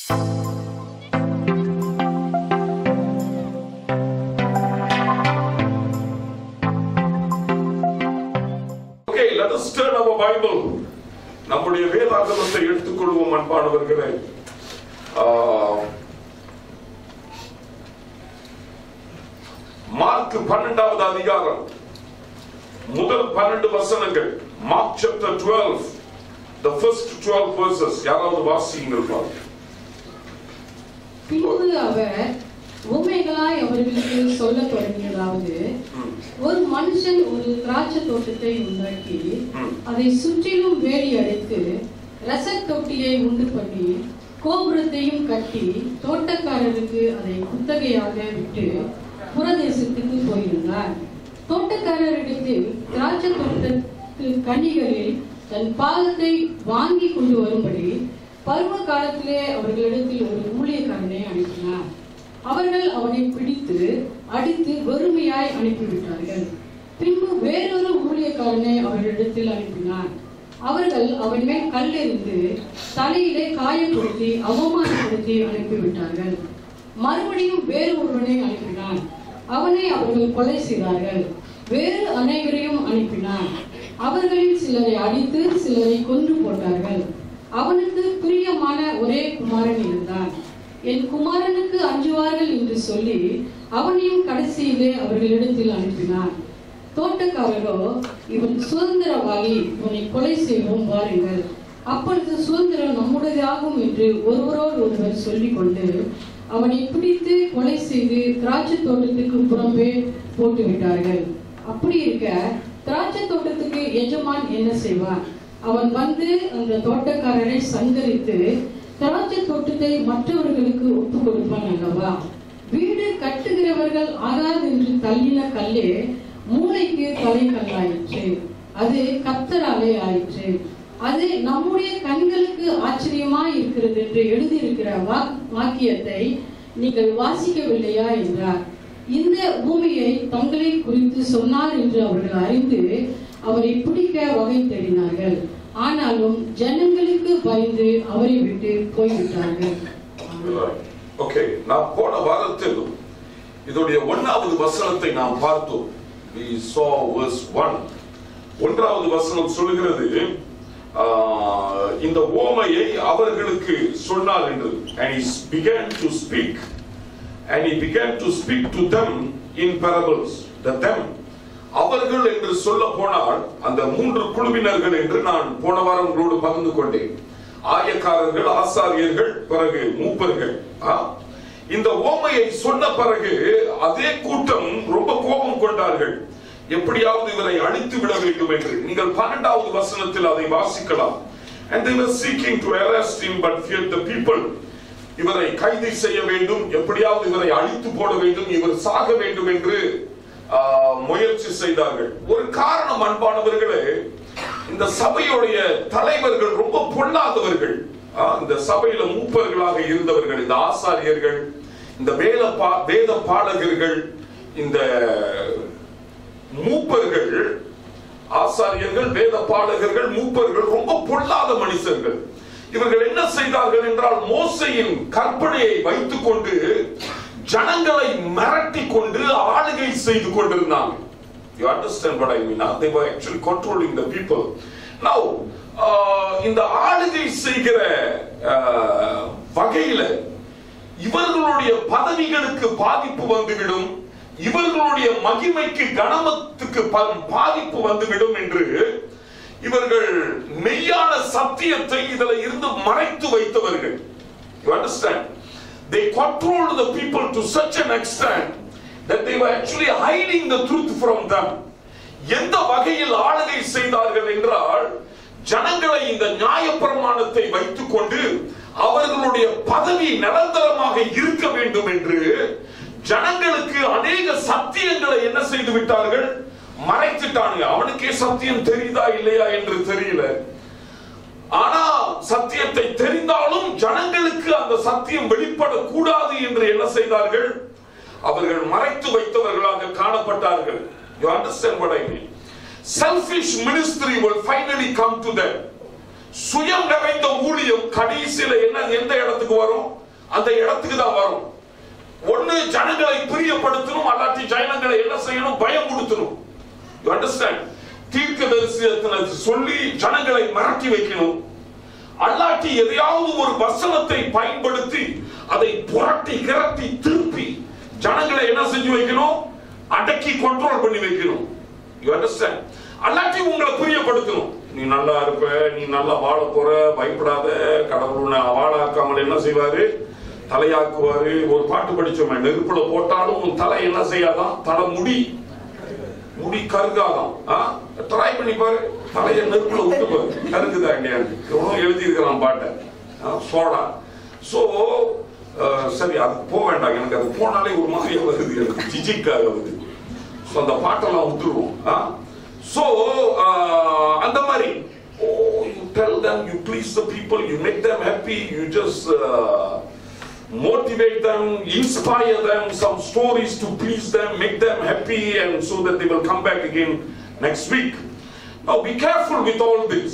Okay, let us turn our Bible. நம்முடைய வேதாகமத்தை எடுத்துக்கொள்வோம் அன்பானவர்களே ஆஹ், மார்க் பன்னெண்டாவது அதிகாரம் முதல் பன்னெண்டு வசனங்கள் Mark chapter 12 the first 12 verses யாராவது வாசியுங்கள் பாருங்க பின்பு அவர் உண்மைகளாய் அவர்களுக்கு சொல்லத் தொடங்கியதாவது ம், ஒரு மனுஷன் ஒரு திராட்சை தோட்டத்தை உண்டாக்கி ம். அதை சுற்றிலும் வேலி அடைத்து ரசத் தொட்டியை உண்டு பண்ணி கோபுரத்தையும் கட்டி தோட்டக்காரருக்கு அதை குத்தகையாக விட்டு புறதேசத்துக்கு போயிருந்தார் தோட்டக்காரரிடத்தில் திராட்சை தோட்டத்து கனிகளில் தன் பாகத்தை வாங்கி கொண்டு வரும்படி பருவ காலத்திலே அவர்களிடத்தில் ஒரு ஊழியக்காரனை அனுப்பினார் அவர்கள் அவனை பிடித்து அடித்து வெறுமையாய் அனுப்பிவிட்டார்கள் பின்பு வேறொரு ஊழியக்காரனை அவர்களிடத்தில் அனுப்பினார் அவர்கள் அவன் மேல் கல்லெறிந்து தலையிலே காயப்படுத்தி அவமானப்படுத்தி அனுப்பிவிட்டார்கள் மறுபடியும் வேறு ஒருவனை அனுப்பினான் அவனை அவர்கள் கொலை செய்தார்கள் வேறு அனைவரையும் அனுப்பினான் அவர்களில் சிலரை அடித்து சிலரை கொன்று போட்டார்கள் அவனுக்கு பிரியமான ஒரே குமாரன் இருந்தான் என் குமாரனுக்கு அஞ்சுவார்கள் என்று சொல்லி அவனையும் கடைசியிலே அவர்களிடத்தில் அனுப்பினான் தோட்டக்காரரோ இவன் சுதந்திரவாளி இவனை கொலை செய்வோம் வாருங்கள் அப்பொழுது சுதந்திரம் நம்முடையதாகும் என்று ஒருவரோடு ஒருவர் சொல்லிக் கொண்டு அவனை பிடித்து கொலை செய்து திராட்சை தோட்டத்துக்கு புறம்பே போட்டு விட்டார்கள் அப்படி இருக்க திராட்சை தோட்டத்துக்கு எஜமான் என்ன செய்வான் அவன் வந்து அந்த தோட்டக்காரரை சங்கரித்து திராட்சை தோட்டத்தை மற்றவர்களுக்கு ஒப்பு கொடுப்பான் அல்லவா வீடு கட்டுகிறவர்கள் ஆகாது என்று தள்ளின கல்லே மூளைக்கு தலை கல்லாயிற்று அது கத்தராலே ஆயிற்று அது நம்முடைய கண்களுக்கு ஆச்சரியமா இருக்கிறது என்று எழுதியிருக்கிற வாக்- வாக்கியத்தை நீங்கள் வாசிக்கவில்லையா என்றார் இந்த பூமியை தங்களை குறித்து சொன்னார் என்று அவர்கள் அறிந்து அவரை பிடிக்க வகை தேடினார்கள் ஆனாலும் ஜனங்களுக்கு பயந்து அவரை விட்டு போய்விட்டார்கள் ஓகே நான் போன வாரத்தில் இதோடைய ஒன்னாவது வசனத்தை நாம் பார்த்தோம் we saw verse 1 ஒன்றாவது வசனம் சொல்கிறது ஆஹ், இந்த ஓமையை அவர்களுக்கு சொன்னார் என்று and he began to speak and he began to speak to them in parables the them அவர்கள் என்று சொல்ல போனால் அந்த மூன்று குழுவினர்கள் என்று நான் போன வாரம் உங்களோடு பகிர்ந்து கொண்டேன் ஆயக்காரர்கள் ஆசாரியர்கள் பிறகு மூப்பர்கள் ஆ? இந்த ஓமையை சொன்ன பிறகு அதே கூட்டம் ரொம்ப கோபம் கொண்டார்கள் எப்படியாவது இவரை அழித்து விட வேண்டும் என்று நீங்கள் பன்னெண்டாவது வசனத்தில் அதை வாசிக்கலாம் and they were seeking to arrest him but feared the people இவரை கைது செய்ய வேண்டும் எப்படியாவது இவரை அழித்து போட வேண்டும் இவர் சாக வேண்டும் என்று ஆஹ், முயற்சி செய்தார்கள் ஒரு காரணம் அன்பானவர்களே இந்த சபையுடைய தலைவர்கள் ரொம்ப பொல்லாதவர்கள் ஆஹ், இந்த சபையில மூப்பர்களாக இருந்தவர்கள் இந்த ஆசாரியர்கள் இந்த வேத பா வேத பாடகர்கள் இந்த மூப்பர்கள் ஆசாரியர்கள் வேத பாடகர்கள் மூப்பர்கள் ரொம்ப பொல்லாத மனுஷர்கள் இவர்கள் என்ன செய்தார்கள் என்றால் மோசையின் கற்பனையை வைத்துக் கொண்டு ஜனங்களை மிரட்டி கொண்டு ஆளுகை செய்து கொண்டிருந்தாங்க you understand what I mean huh? they were actually controlling the people now uh, இந்த ஆளுகை செய்கிற uh, வகையில இவர்களுடைய பதவிகளுக்கு பாதிப்பு வந்துவிடும் இவர்களுடைய மகிமைக்கு கணமத்துக்கு ப- பாதிப்பு வந்துவிடும் என்று இவர்கள் மெய்யான சத்தியத்தை இதுல இருந்து மறைத்து வைத்தவர்கள் you understand they controlled the people to such an extent that they were actually hiding the truth from them எந்த வகையில் ஆளுகை செய்தார்கள் என்றால் ஜனங்களை இந்த நியாயப்பிரமாணத்தை வைத்துக் கொண்டு அவர்களுடைய பதவி நிரந்தரமாக இருக்க வேண்டும் என்று ஜனங்களுக்கு அநேக சத்தியங்களை என்ன செய்து விட்டார்கள் மறைத்துட்டானுங்க அவனுக்கே சத்தியம் தெரியுதா இல்லையா என்று தெரியல ஆனா சத்தியத்தை தெரிந்தாலும் ஜனங்களுக்கு அந்த சத்தியம் வெளிப்படக்கூடாது என்று என்ன செய்தார்கள் அவர்கள் மறைத்து வைத்தவர்களாக காணப்பட்டார்கள் you understand what I mean selfish ministry will finally come to them சுயம் நிறைந்த ஊழியம் கடைசியில என்ன எந்த இடத்துக்கு வரும் அந்த இடத்துக்கு தான் வரும் ஒண்ணு ஜனங்களை பிரியப்படுத்தணும் அல்லாட்டி ஜனங்களை என்ன செய்யணும் பயம் கொடுத்தணும் யூ அண்டர்ஸ்டாண்ட் தீர்க்க தரிசனத்தை சொல்லி ஜனங்களை மிரட்டி வைக்கணும் அல்லாட்டி எதையாவது ஒரு வசனத்தை பயன்படுத்தி அதை புரட்டி கிரட்டி திருப்பி ஜனங்களை என்ன செஞ்சு வைக்கணும் அடக்கி கண்ட்ரோல் பண்ணி வைக்கணும் யூ அண்டர்ஸ்டாண்ட் அல்லாட்டி உங்களை புரியப்படுத்தணும் நீ நல்லா இருப்ப நீ நல்லா வாழ போற பயப்படாத கடவுள் உன்னை வாழாக்காமல் என்ன செய்வாரு தலையாக்குவாரு ஒரு பாட்டு படிச்சோமே நெருப்புல போட்டாலும் உன் தலை என்ன செய்யாதான் தலை முடி முடி கருகாதான் ட்ரை பண்ணி பாரு தலைய நெருப்புல விட்டு பாரு கருகுதா இல்லையான்னு எவ்வளவு எழுதி இருக்கிறான் பாட்டை ஆ, சோடா சோ சரி அது போக வேண்டாம் எனக்கு அது போனாலே ஒரு மாதிரியா வருது எனக்கு ஜிஜிக்காக வருது ஸோ அந்த பாட்டெல்லாம் விட்டுருவோம் ஸோ அந்த மாதிரி oh you tell them you please the people you make them happy you just motivate them, inspire them, some stories to please them, make them happy, and so that they will come back again next week. Now, be careful with all this.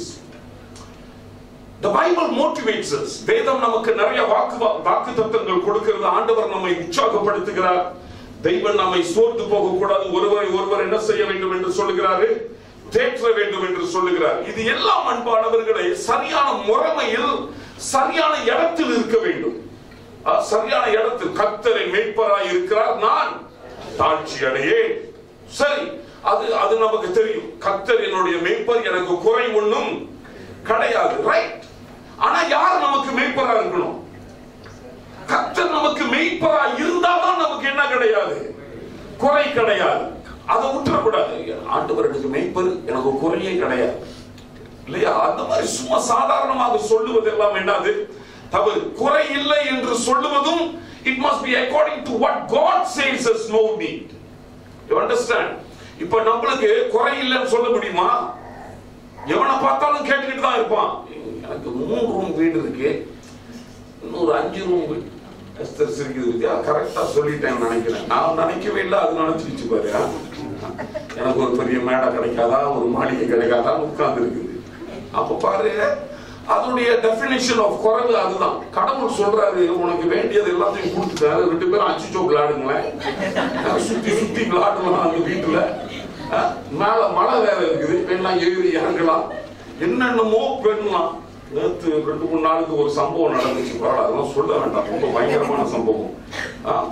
The Bible motivates us. வேதம் நமக்கு நிறைய வாக்கு வாக்கு தத்தங்கள் கொடுக்கிறது ஆண்டவர் நம்மை உற்சாகப்படுத்துகிறார் தெய்வம் நம்மை சோர்ந்து போக கூடாது ஒருவரை ஒருவர் என்ன செய்ய வேண்டும் என்று சொல்லுகிறாரு தேற்ற வேண்டும் என்று சொல்லுகிறார் இது எல்லாம் அன்பானவர்களை சரியான முறைமையில் சரியான இடத்தில் இருக்க வேண்டும் அஹ், சரியான இடத்தில் கத்தரை மேய்ப்பராய் இருக்கிறார் நான் தாழ்ச்சி அடையேன் சரி அது அது நமக்கு தெரியும் கத்தர் என்னுடைய மேய்ப்பர் எனக்கு குறை ஒண்ணும் கிடையாது ரைட் ஆனா யார் நமக்கு மேய்ப்பரா இருக்கணும் கர்த்தர் நமக்கு மெய்ப்பரா இருந்தாதான் நமக்கு என்ன கிடையாது குறை கிடையாது அதை விட்டுறக்கூடாது ஆண்டவர் எனக்கு மெய்ப்பர் எனக்கு குறையே கிடையாது இல்லையா அந்த மாதிரி சும்மா சாதாரணமாக சொல்லுவது எல்லாம் என்னது தவறு குறை இல்லை என்று சொல்லுவதும் it must be according to what God says us no need you understand இப்ப நம்மளுக்கு குறை இல்லைன்னு சொல்ல முடியுமா எவனை பார்த்தாலும் கேட்டுக்கிட்டு தான் இருப்பான் எனக்கு மூணு ரூம் வீடு இருக்கு இன்னொரு அஞ்சு ரூம் வீடு எஸ்தர் சிரிக்குது வித்யா கரெக்டா சொல்லிட்டேன் நினைக்கிறேன் நான் நினைக்கவே இல்லை அது நினைச்சிருச்சு பாரு ஆ? எனக்கு ஒரு பெரிய மேடை கிடைக்காதா ஒரு மாளிகை கிடைக்காதா உட்கார்ந்து இருக்குது அப்ப பாரு அதனுடைய டெபினிஷன் ஆஃப் குறைவு அதுதான் கடவுள் சொல்றாரு உனக்கு வேண்டியது எல்லாத்தையும் கொடுத்துட்டாரு ரெண்டு பேரும் அச்சுச்சோ விளையாடுங்களேன் சுத்தி சுத்தி விளையாடலாம் அந்த வீட்டுல அஹ், மேல மழை வேற இருக்குது வேணா ஏறி இறங்கலாம் என்னென்னமோ பண்ணலாம் நேத்து ரெண்டு மூணு நாளுக்கு ஒரு சம்பவம் நடந்துச்சு பரவாயில்ல அதெல்லாம் சொல்ல வேண்டாம் ரொம்ப பயங்கரமான சம்பவம் ஆஹ்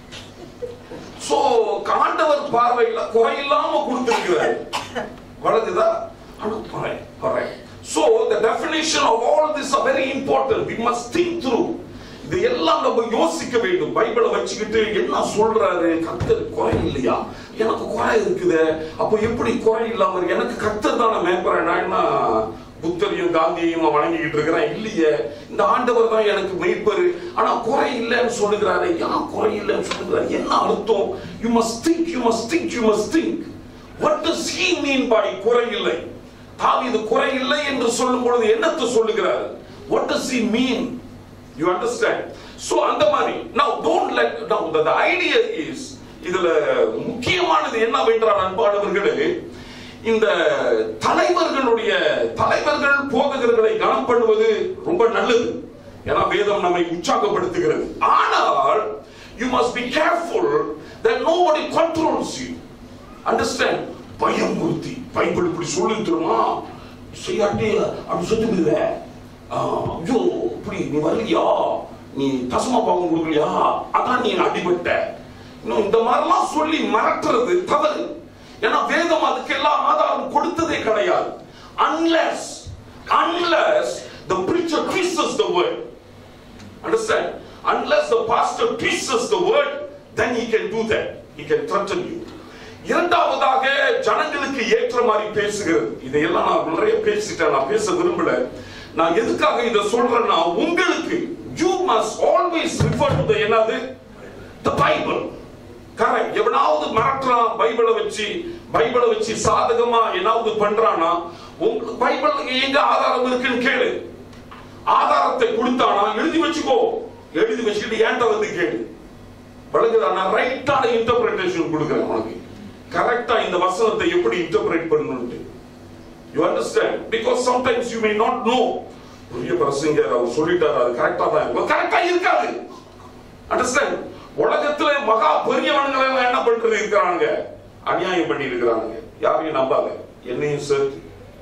சோ காண்டவர் பார்வையில குறையில்லாம கொடுத்திருக்கிறார் வழங்குதா ஆனா குறை குறை so the definition of all this are very important we must think through இது எல்லாம் நம்ம யோசிக்க வேண்டும் பைபிளை வச்சுக்கிட்டு என்ன சொல்றாரு கத்தர் குறை இல்லையா எனக்கு குறை இருக்குதே அப்போ எப்படி குறை இல்லாம இருக்கு எனக்கு கத்தர் தானே மேம்பறேன் நான் என்ன புத்தரையும் காந்தியையும் வணங்கிக்கிட்டு இருக்கிறேன் இல்லையே இந்த ஆண்டவர் தான் எனக்கு மெய்ப்பரு ஆனா குறை இல்லைன்னு சொல்லுகிறாரு ஏன் குறை இல்லைன்னு சொல்லுகிறாரு என்ன அர்த்தம் you must think you must think you must think what does he mean by குறை இல்லை தாவீது குறை இல்லை என்று சொல்லும் பொழுது என்னத்தை சொல்லுகிறார் what does he mean you understand so அந்த மாதிரி now don't let now the, the idea is இதுல முக்கியமானது என்னவென்றால் அன்பானவர்களே இந்த தலைவர்களுடைய தலைவர்கள் போதகர்களை கனம் பண்ணுவது ரொம்ப நல்லது ஏன்னா வேதம் நம்மை உற்சாகப்படுத்துகிறது ஆனால் you must be careful that nobody controls you understand பயம் குறித்தி பைபிள் இப்படி சொல்லி தருமா செய்யாட்டி அப்படி சொல்லி போயிருவ ஐயோ இப்படி நீ வரலையா நீ தசமா பாவம் கொடுக்கலையா அதான் நீ அடிபட்ட இன்னும் இந்த மாதிரிலாம் சொல்லி மிரட்டுறது தவறு ஏன்னா வேதம் அதுக்கெல்லாம் ஆதாரம் கொடுத்ததே கிடையாது unless unless the preacher twists the word Understand? Unless the pastor twists the word, then he can do that. He can threaten you. இரண்டாவதாக ஜனங்களுக்கு ஏற்ற மாதிரி பேசுகிறது இதையெல்லாம் நான் நிறைய பேசிட்டேன் நான் பேச விரும்பல நான் எதுக்காக இதை சொல்றேன்னா உங்களுக்கு you must always refer to the என்னது the bible கரெக்ட் எவனாவது மிரட்டுறான் பைபிளை வச்சு பைபிளை வச்சு சாதகமா ஏதாவது பண்றானா உங்க பைபிள் எங்க ஆதாரம் இருக்குன்னு கேளு ஆதாரத்தை கொடுத்தானா எழுதி வச்சுக்கோ எழுதி வச்சுக்கிட்டு ஏன்ட்ட வந்து கேளு வழங்குதா நான் ரைட்டான இன்டர்பிரேஷன் கொடுக்குறேன் உனக்கு கரெக்டா இந்த வசனத்தை எப்படி இன்டர்பிரேட் பண்ணணும்ட்டு you understand because sometimes you may not know பெரிய பிரசங்கர் அவர் சொல்லிட்டாரு அது கரெக்டா தான் இருக்கும் கரெக்டா இருக்காது அண்டர்ஸ்டாண்ட் உலகத்துல மகா பெரியவன்களை எல்லாம் என்ன பண்றது இருக்கிறாங்க அநியாயம் பண்ணி இருக்கிறாங்க யாரையும் நம்பாத என்னையும் சேர்த்து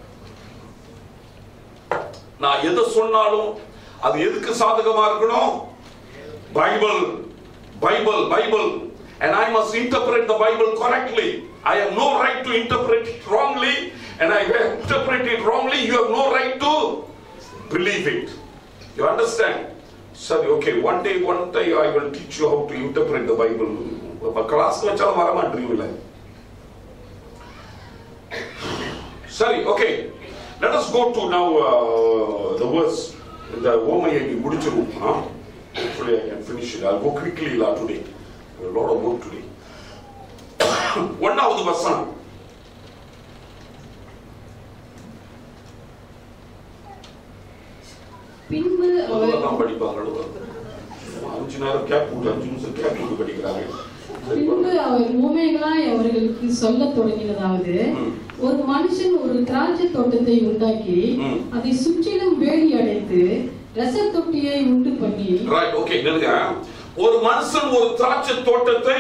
நான் எதை சொன்னாலும் அது எதுக்கு சாதகமா இருக்கணும் Bible Bible Bible and I must interpret the Bible correctly. I have no right to interpret it wrongly, and I interpret it wrongly. You have no right to believe it. You understand? சரி okay one day one day I will teach you how to interpret the Bible கிளாஸ்க்கு வச்சாலும் வர மாட்டீங்கல்ல சரி okay let us go to now the verse இந்த ஓமையை நீ முடிச்சிருவோம் ஆ Hopefully I can finish it. I'll go quickly la today. A lot of work today. ஒன்னாவது வசனம் பின்பு அவர் தான் படிப்பாங்களோ அஞ்சு நேரம் கேப் விட்டு அஞ்சு நிமிஷம் கேப் விட்டு படிக்கிறாங்க சரி, பின்பு அவர் ஊமைகளாய் அவர்களுக்கு சொல்லத் தொடங்கினதாவது ம். ஒரு மனுஷன் ஒரு திராட்சை தோட்டத்தை உண்டாக்கி ம். அதை சுற்றிலும் வேலி அடைத்து ரசத் தொட்டியை உண்டு பண்ணி ரைட் ஓகே நில்லுங்க ஒரு மனுஷன் ஒரு திராட்சை தோட்டத்தை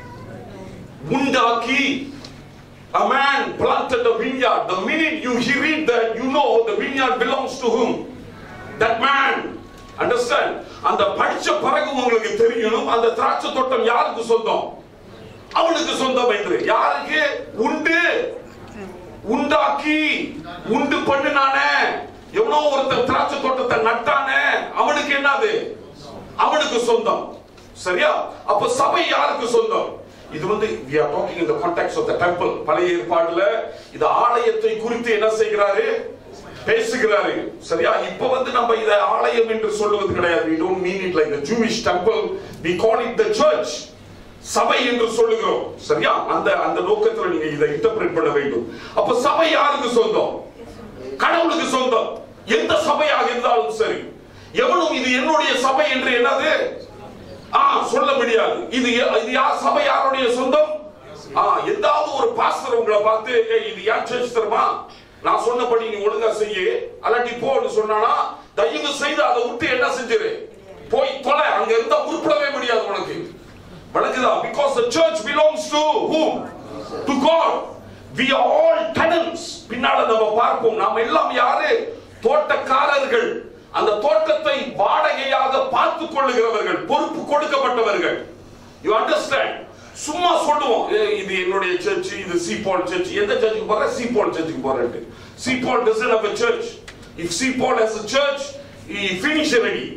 உண்டாக்கி a man planted a vineyard the minute you hear read that you know the vineyard belongs to whom that man understand அந்த படிச்ச பிறகு உங்களுக்கு தெரியணும் அந்த திராட்சை தோட்டம் யாருக்கு சொந்தம் அவனுக்கு சொந்தம் என்று யாருக்கு உண்டு உண்டாக்கி உண்டு பண்ணினானே எவனோ ஒருத்தன் திராட்சை தோட்டத்தை நட்டானே அவனுக்கு என்னது அவனுக்கு சொந்தம் சரியா அப்ப சபை யாருக்கு சொந்தம் இது வந்து we are talking in the context of the temple பழைய ஏற்பாடுல இது ஆலயத்தை குறித்து என்ன செய்கிறாரு பேசுகிறாரு சரியா இப்ப வந்து நம்ம இத ஆலயம் என்று சொல்லுவது கிடையாது we don't mean it like the Jewish temple we call it the church சபை என்று சொல்லுகிறோம் சரியா அந்த அந்த நோக்கத்துல நீங்க இதை இன்டர்பிரேட் பண்ண வேண்டும் அப்ப சபை யாருக்கு சொந்தம் கடவுளுக்கு சொந்தம் எந்த சபையாக இருந்தாலும் சரி எவனும் இது என்னுடைய சபை என்று என்னது ஆ சொல்ல முடியாது இது எ- இது யார் சபை யாருடைய சொந்தம் ஆ எந்தாவது ஒரு பாஸ்டர் உங்களை பார்த்து "ஏய், இது ஏன் சர்ச் தெரியுமா நான் சொன்னபடி நீ ஒழுங்கா செய்யு அல்லாட்டி போன்னு சொன்னானா தயவு செய்து அதை விட்டு என்ன செஞ்சிரு போய் தொலை அங்க இருந்தா உருப்படவே முடியாது உனக்கு வழங்குதா because the church belongs to whom to god we are all tenants பின்னால நம்ம பார்ப்போம் நாம் எல்லாம் யாரு தோட்டக்காரர்கள் அந்த தோட்டத்தை வாடகையாக பார்த்துக் கொள்ளுகிறவர்கள் பொறுப்பு கொடுக்கப்பட்டவர்கள் யூ அண்டர்ஸ்டாண்ட் சும்மா சொல்லுவோம் "ஏய், இது என்னுடைய சர்ச் இது சி பால் சர்ச் எந்த சர்ச்சுக்கு போற சி பால் சர்ச்சுக்கு போறேன்ட்டு C Paul doesn't have a church if C Paul has a church he finish already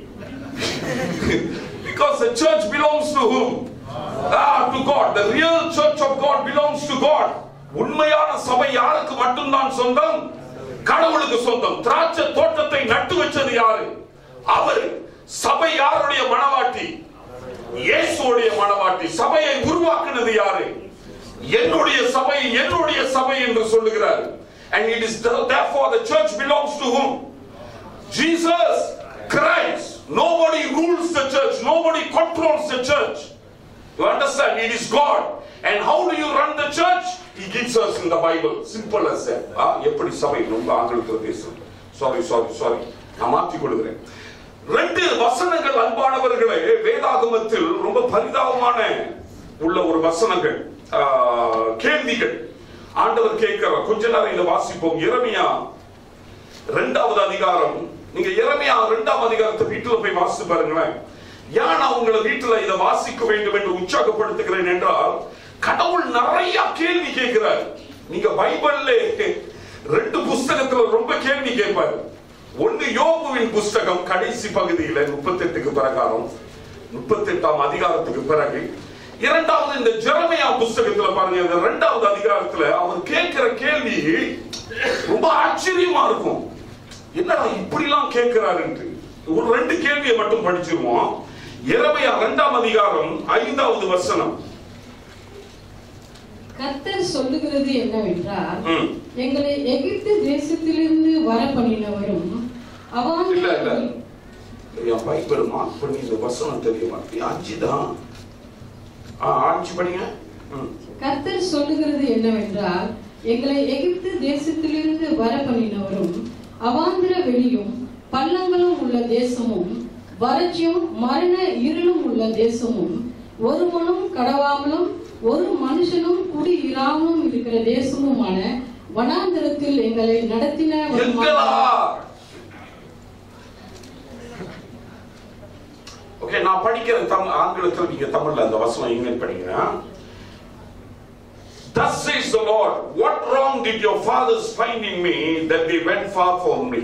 because the church belongs to whom ah to god the real church of god belongs to god உண்மையான சபை யாருக்கு மட்டும்தான் சொந்தம் கடவுளுக்கு சொந்தம் திராட்சை தோட்டத்தை நட்டு வச்சது யாரு அவர் சபை யாருடைய மனவாட்டி இயேசுடைய மனவாட்டி சபையை உருவாக்குனது யாரு என்னுடைய சபை என்னுடைய சபை என்று சொல்லுகிறார் and it is therefore the church belongs to whom Jesus Christ nobody rules the church nobody controls the church you understand it is God and how do you run the church he gives us in the bible simple as that ஆ, எப்படி சபை ரொம்ப ஆங்கிலத்தில் பேசுறேன் sorry sorry sorry நான் மாற்றிக் கொள்கிறேன் ரெண்டு வசனங்கள் அன்பானவர்களே வேதாகமத்தில் ரொம்ப பரிதாபமான உள்ள ஒரு வசனங்கள் ஆ, கேள்விகள் ஆண்டவர் கேட்கிறார் கொஞ்ச நேரம் இதை வாசிப்போம் இரமியா ரெண்டாவது அதிகாரம் நீங்க இரமியா இரண்டாம் அதிகாரத்தை வீட்டுல போய் வாசித்து பாருங்களேன் ஏன் நான் உங்களை வீட்டுல இதை வாசிக்க வேண்டும் என்று உற்சாகப்படுத்துகிறேன் என்றால் கடவுள் நிறைய கேள்வி கேட்கிறார் நீங்க பைபிள்ல ரெண்டு புஸ்தகத்துல ரொம்ப கேள்வி கேட்பாரு ஒன்னு யோபுவின் புஸ்தகம் கடைசி பகுதியில முப்பத்தெட்டுக்கு பிரகாரம் முப்பத்தெட்டாம் அதிகாரத்துக்கு பிறகு இரண்டாவது இந்த ஜெரமையா புஸ்தகத்துல பாருங்க இந்த இரண்டாவது அதிகாரத்துல அவர் கேட்கிற கேள்வி ரொம்ப ஆச்சரியமா இருக்கும் என்னடா இப்படிலாம் கேட்கிறாருன்ட்டு ஒரு ரெண்டு கேள்வியை மட்டும் படிச்சிருவோம் இரமையா இரண்டாம் அதிகாரம் ஐந்தாவது வசனம் கர்த்தர் சொல்லுகிறது என்னவென்றால் ம். எங்களை எகிப்து தேசத்திலிருந்து வர பண்ணினவரும் இல்ல இல்ல அவாந்திர என் பைபிள் மார்க் பண்ணி இந்த வசனம் தெரிய மாட்டேன் அஞ்சு தான் ஆ அஞ்சு படிங்க ம். கர்த்தர் சொல்லுகிறது என்னவென்றால் எங்களை எகிப்து தேசத்திலிருந்து வர பண்ணினவரும் அவாந்திர வெளியும் பள்ளங்களும் உள்ள தேசமும் வறட்சியும் மரண இருளும் உள்ள தேசமும் ஒருவனும் கடவாமலும் ஒரு மனுஷனும் குடியிராமலும் இருக்கிற தேசமுமான வனாந்திரத்தில் எங்களை நடத்தின எங்களா ஓகே நான் படிக்கிறேன் தமிழ் ஆங்கிலத்தில் நீங்க தமிழ்ல அந்த வசனம் இங்கிலீஷ் படிக்கிறேன் Thus says the Lord, what wrong did your fathers find in me that they went far from me?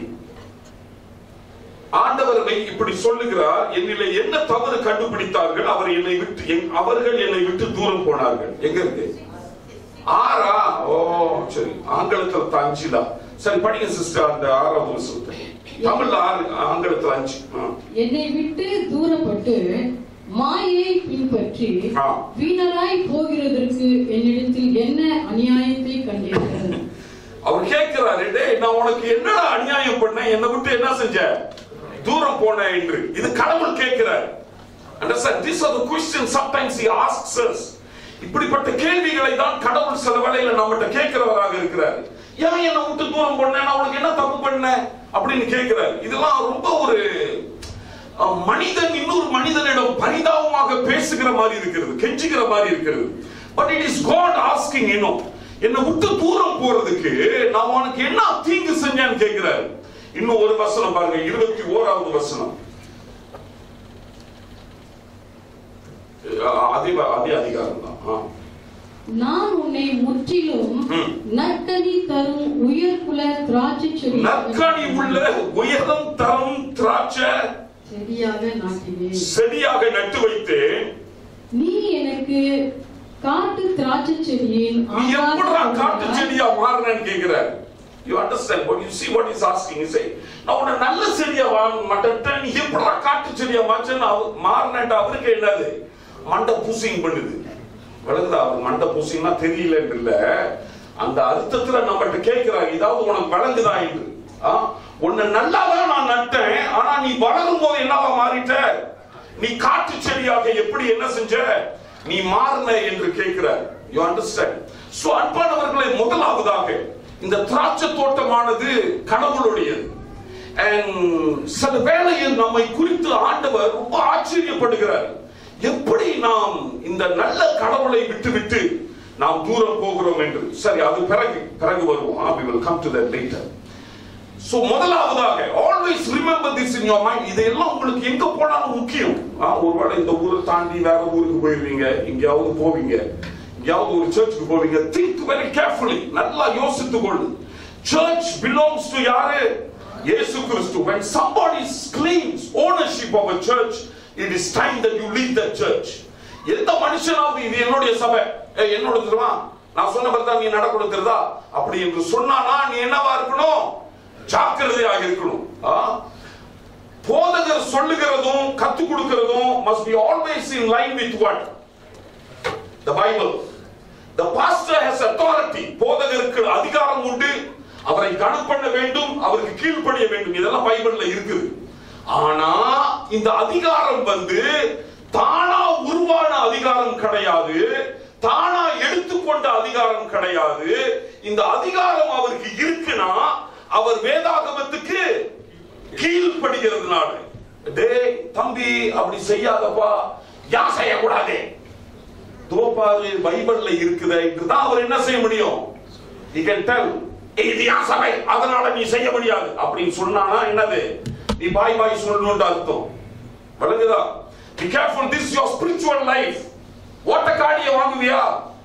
ஆண்டவர் என்னை இப்படி சொல்லுகிறார் என்னிலே என்ன தவறு கண்டுபிடித்தார்கள் அவர் என்னை விட்டு என்- அவர்கள் என்னை விட்டு தூரம் போனார்கள் எங்க இருக்கு ஆறா ஓ சரி ஆங்கிலத்துல தான் அஞ்சு தான் சரி படிங்க சிஸ்டர் அந்த ஆறாவது வசனத்தை தமிழ்ல ஆறு ஆங்கிலத்துல அஞ்சு ஆ. என்னை விட்டு தூரப்பட்டு மாயை பின்பற்றி ஆ. வீணராய் போகிறதற்கு என்னிடத்தில் என்ன அநியாயத்தை கண்டீர்கள் அவர் கேட்கிறாரு டேய் நான் உனக்கு என்னடா அநியாயம் பண்ணேன் என்னை விட்டு என்ன செஞ்ச தூரம் போன என்று இது கடவுள் கேட்கிறார் Understand? These are the questions sometimes he asks us. இப்படிப்பட்ட கேள்விகளை தான் கடவுள் சில வேளையில நம்மகிட்ட கேட்கிறவராக இருக்கிறார் ஏன் என்னை விட்டு தூரம் பண்ண நான் உனக்கு என்ன தப்பு பண்ணேன் அப்படின்னு கேட்கிறார் இதெல்லாம் ரொம்ப ஒரு அஹ், மனிதன் இன்னொரு மனிதனிடம் பரிதாபமாக பேசுகிற மாதிரி இருக்கிறது கெஞ்சுகிற மாதிரி இருக்கிறது but it is God asking இன்னும் என்னை விட்டு தூரம் போறதுக்கு நான் உனக்கு என்ன தீங்கு செஞ்சேன்னு கேட்கிறாரு இன்னும் ஒரு வசனம் பாருங்க இருபத்தி ஓராவது வசனம் அஹ், அதே அதே அதிகாரம் தான் ஆ. நான் உன்னை முற்றிலும் ம். நற்கனி தரும் உயர்குல திராட்சை செடி நற்கனி உள்ள உயரம் தரம் திராட்சை செடியாக நாட்டினேன் செடியாக நட்டு வைத்தேன் நீ எனக்கு காட்டு திராட்சை செடியின் நீ எப்படிடா காட்டு ஆகாரம் செடியா மாறினேன்னு கேக்குறாரு you understand what you see what is asking you say நான் உன்னை நல்ல செடியா வாங்க மாட்டேன் நீ எப்படிடா காட்டு செடியா மாச்சேன்னு மாறினேன்ட்டு அவருக்கு என்னது மண்டை பூசிங் பண்ணுது விளங்குதா அவர் மண்டை பூசிங்னா தெரியலன்னு இல்ல அந்த அர்த்தத்துல நம்மகிட்ட கேட்கிறாங்க இதாவது உனக்கு விளங்குதா என்று ஆ? உன்னை நல்லாதான் நான் நட்டேன் ஆனா நீ வளரும் போது என்னவா மாறிட்ட நீ காட்டு செடியாக எப்படி என்ன செஞ்ச நீ மாறின என்று கேட்கிறார் யூ அண்டர்ஸ்டாண்ட் சோ அன்பானவர்களை முதலாவதாக இந்த திராட்சை தோட்டமானது கடவுளுடையது And சில வேளையில் நம்மை குறித்து ஆண்டவர் ரொம்ப ஆச்சரியப்படுகிறார் எப்படி நாம் இந்த நல்ல கடவுளை விட்டுவிட்டு நாம் தூரம் போகிறோம் என்று சரி அது பிறகு பிறகு வருவோம் we will come to that later so முதலாவதாக always remember this in your mind இதெல்லாம் உங்களுக்கு எங்க போனாலும் முக்கியம் ஆ, ஒருவேளை இந்த ஊரை தாண்டி வேற ஊருக்கு போயிருவீங்க எங்கேயாவது போவீங்க எங்கேயாவது ஒரு சர்ச்சுக்கு போவீங்க திங்க் வெரி கேர்ஃபுல்லி நல்லா யோசித்துக் கொள்ளு சர்ச் பிலாங்ஸ் டு யாரு இயேசு கிறிஸ்து when somebody claims ownership of a church it is time that you leave that church எந்த மனுஷனாவது இது என்னுடைய சபை ஏய், என்னோட தெரியுமா நான் சொன்ன மாதிரி தான் நீ நடக்கணும் தெரியுதா அப்படி என்று சொன்னானா நீ என்னவா இருக்கணும் ஜாக்கிரதையாக இருக்கணும் ஆ? போதகர் சொல்லுகிறதும் கத்து கொடுக்கிறதும் must be always in line with what the bible the pastor has authority போதகருக்கு அதிகாரம் உண்டு அவரை கணம் பண்ண வேண்டும் அவருக்கு கீழ்ப்படிய வேண்டும் இதெல்லாம் பைபிள்ல இருக்குது ஆனா இந்த அதிகாரம் வந்து தானா உருவான அதிகாரம் கிடையாது தானா எடுத்துக்கொண்ட அதிகாரம் கிடையாது இந்த அதிகாரம் அவருக்கு இருக்குன்னா அவர் வேதாகமத்துக்கு கீழ்ப்படுகிறதுனால டேய் தம்பி அப்படி செய்யாதப்பா யார் செய்யக்கூடாது தோப்பாது பைபிள்ல இருக்குதே இதுதான் அவர் என்ன செய்ய முடியும் he can tell "ஏய், இது என் சபை அதனால நீ செய்ய முடியாது அப்படின்னு சொன்னானா என்னது நீ பாய் பாய் சொல்லணும்னு அர்த்தம் விளங்குதா be careful this is your spiritual life ஓட்ட காடிய வாங்குவியா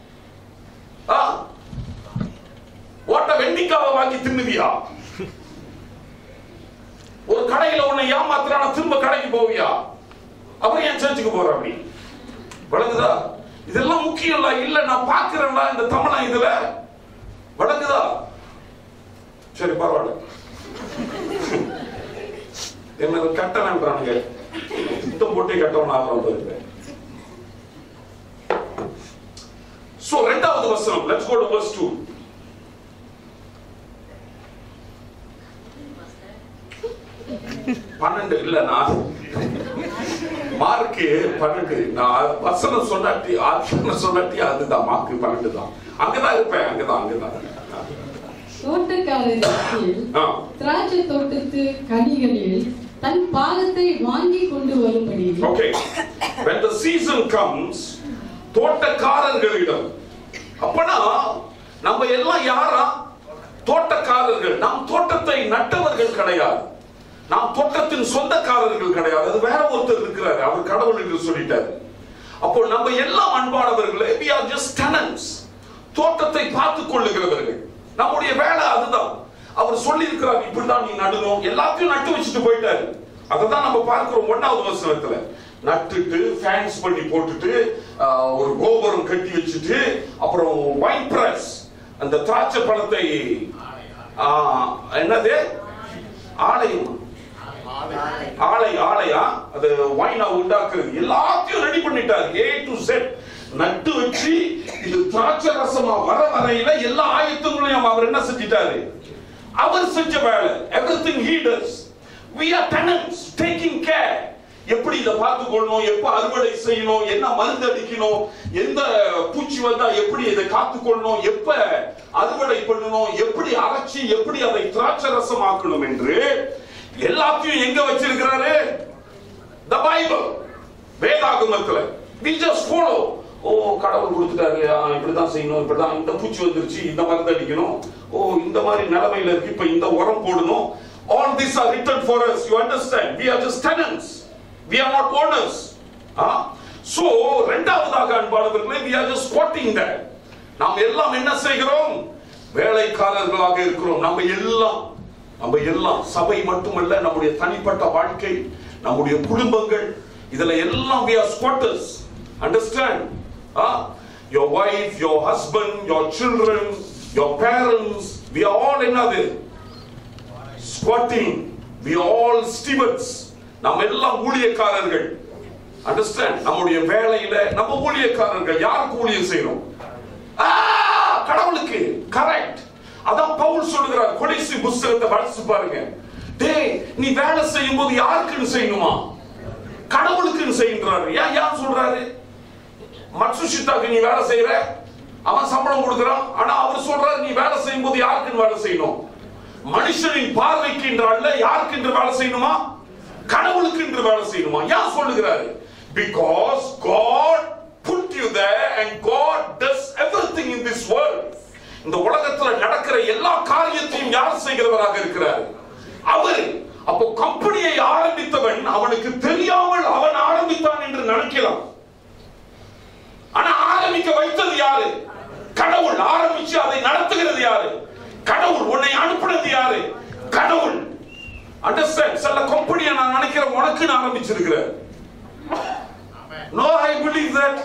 ஆ? ஓட்ட வெண்ணிக்காவை வாங்கி தின்னுவியா ஒரு கடையில உன்னை ஏமாத்துறான திரும்ப கடைக்கு போவியா அப்புறம் ஏன் சர்ச்சுக்கு போற அப்படி விளங்குதா இதெல்லாம் முக்கியம் இல்ல இல்ல நான் பாக்குறேன்டா இந்த தமிழா இதுல விளங்குதா சரி பரவாயில்ல என்ன கட்டணன்றானுங்க சுத்தம் போட்டே கட்டவன் ஆகிறோம் பாருங்க சோ ரெண்டாவது வசனம் லெட்ஸ் கோ டு வெர்ஸ் 2 பன்னெண்டு இல்ல நான் மார்க்கு பன்னெண்டு நான் வசனம் சொன்னாட்டி ஆச்சரணம் சொன்னாட்டி அதுதான் மார்க்கு பன்னெண்டு தான் அங்கதான் இருப்பேன் அங்கதான் அங்கதான் தோட்டக்காரரிடத்தில் ஆ, திராட்சை தோட்டத்து கனிகளில் தன் பாகத்தை வாங்கி கொண்டு வரும்படி okay when the season comes தோட்டக்காரர்களிடம் அப்பனா நம்ம எல்லாம் யாரா தோட்டக்காரர்கள் நாம் தோட்டத்தை நட்டவர்கள் கிடையாது நாம் தோட்டத்தின் சொந்தக்காரர்கள் கிடையாது அது வேற ஒருத்தர் இருக்கிறார் அவர் கடவுள் என்று சொல்லிட்டார் அப்போ நம்ம எல்லாம் அன்பானவர்களே we are just tenants தோட்டத்தை பார்த்துக் கொள்ளுகிறவர்கள் நம்முடைய வேலை அதுதான் அவர் சொல்லி இருக்கிறார் இப்படிதான் நீ நடணும் எல்லாத்தையும் நட்டு வச்சுட்டு போயிட்டாரு அதை தான் நம்ம பார்க்கிறோம் ஒன்னாவது வசனத்துல நட்டுட்டு ஃபேன்ஸ் பண்ணி போட்டுட்டு ஆஹ், ஒரு கோபுரம் கட்டி வச்சுட்டு அப்புறம் வைன் பிரஸ் அந்த திராட்சை பழத்தை ஆஹ், என்னது ஆலயம் ஆலை ஆலையா அது வைனா உண்டாக்குறது எல்லாத்தையும் ரெடி பண்ணிட்டார் ஏ டு செட் நட்டு வச்சு இது திராட்சை ரசமா வர வரையில எல்லா ஆயத்தங்களையும் அவர் என்ன செஞ்சிட்டாரு அவர் செஞ்ச வேலை everything he does we are tenants taking care எப்படி இதை பார்த்துக்கொள்ளணும் எப்ப அறுவடை செய்யணும் என்ன மருந்து அடிக்கணும் எந்த பூச்சி வந்தா எப்படி இதை காத்துக்கொள்ளணும் எப்ப அறுவடை பண்ணணும் எப்படி அரைச்சி எப்படி அதை திராட்சை ரசம் ஆக்கணும் என்று எல்லாத்தையும் எங்க வச்சிருக்கிறாரு த பைபிள் வேதாகமத்துல we just follow ஓ கடவுள் கொடுத்துட்டாரு ஆ, இப்படிதான் செய்யணும் இப்படிதான் இந்த பூச்சி வந்துருச்சு இந்த மருந்து அடிக்கணும் ஓ இந்த மாதிரி நிலைமையில இருக்கு இப்ப இந்த உரம் போடணும் all these are written for us you understand we are just tenants we are not owners ah so இரண்டாவதாக அன்பானவர்களே we are just squatting there நாம் எல்லாம் என்ன செய்கிறோம் வேலைக்காரர்களாக இருக்கிறோம் நம்ம எல்லாம் நம்ம எல்லாம் சபை மட்டுமல்ல நம்முடைய தனிப்பட்ட வாழ்க்கை நம்முடைய குடும்பங்கள் இதுல எல்லாம் we are squatters understand ah your wife your husband your children your parents we are all என்னது squatting we are all stewards நம்ம எல்லாம் ஊழியக்காரர்கள் அண்டர்ஸ்டாண்ட் நம்முடைய வேலையில நம்ம ஊழியக்காரர்கள் யாருக்கு ஊழியம் செய்யணும் ஆ, கடவுளுக்கு கரெக்ட் அதான் பவுல் சொல்லுகிறார் கொலைசி புஸ்தகத்தை படிச்சு பாருங்க டேய் நீ வேலை செய்யும் போது யாருக்குன்னு செய்யணுமா கடவுளுக்குன்னு செய்யுங்கிறாரு ஏன் ஏன் சொல்றாரு மட்சுஷித்தாக்கு நீ வேலை செய்யற அவன் சம்பளம் கொடுக்கறான் ஆனா அவர் சொல்றாரு நீ வேலை செய்யும் போது யாருக்குன்னு வேலை செய்யணும் மனுஷனின் பார்வைக்கு என்று அல்ல யாருக்கு என்று வேலை செய்யணுமா கடவுளுக்கு என்று வேலை செய்யணுமா ஏன் சொல்லுகிறாரு because God put you there and God does everything in this world இந்த உலகத்துல நடக்கிற எல்லா காரியத்தையும் யார் செய்கிறவராக இருக்கிறார் அவர் அப்போ கம்பெனியை ஆரம்பித்தவன் அவனுக்கு தெரியாமல் அவன் ஆரம்பித்தான் என்று நினைக்கலாம் ஆனா ஆரம்பிக்க வைத்தது யாரு கடவுள் ஆரம்பிச்சு அதை நடத்துகிறது யாரு கடவுள் உன்னை அனுப்புனது யாரு கடவுள் அண்டர்ஸ்டாண்ட் சில கம்பெனியை நான் நினைக்கிறேன் உனக்குன்னு ஆரம்பிச்சிருக்கிறேன் no I believe that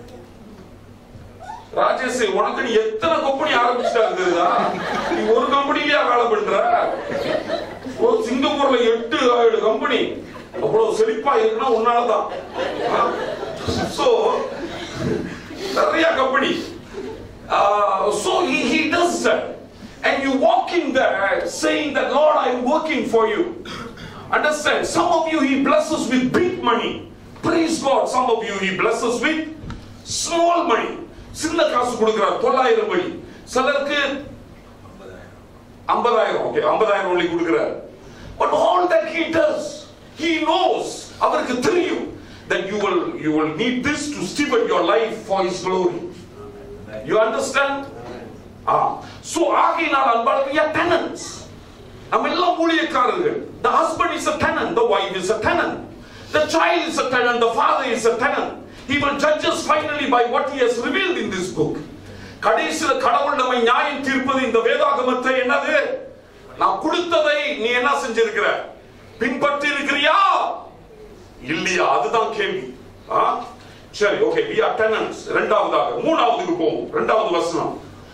Rajesh உனக்கு நீ எத்தனை கம்பெனி ஆரம்பிச்சிட்டா இருக்குதா நீ ஒரு கம்பெனிலயா வேலை பண்ற ஓ சிங்கப்பூர்ல எட்டு ஏழு கம்பெனி அவ்வளவு செழிப்பா இருக்குன்னா உன்னாலதான் சோ நிறைய company so he, he does that and you walk in there saying that lord i am working for you understand some of you he blesses with big money praise god some of you he blesses with small money சின்ன காசு கொடுக்கிறார் தொள்ளாயிரம் வழி சிலருக்கு ஐம்பதாயிரம் okay ஐம்பதாயிரம் வழி கொடுக்கிறார் but all that he does he knows அவருக்கு தெரியும் that you will you will need this to steward your life for his glory you understand ah so ஆகையினால் அன்பால் we are tenants நம்ம எல்லாம் ஊழியக்காரர்கள் the husband is a tenant the wife is a tenant the child is a tenant the father is a tenant he will judge us finally by what he has revealed in this book கடைசியில கடவுள் நம்மை நியாயம் தீர்ப்பது இந்த வேதாகமத்தை என்னது நான் கொடுத்ததை நீ என்ன செஞ்சிருக்கிற பின்பற்றி இருக்கிறியா இல்லையா அதுதான் கேள்வி ஆ? சரி ஓகே we are tenants இரண்டாவதாக மூணாவதுக்கு போவோம் இரண்டாவது வசனம்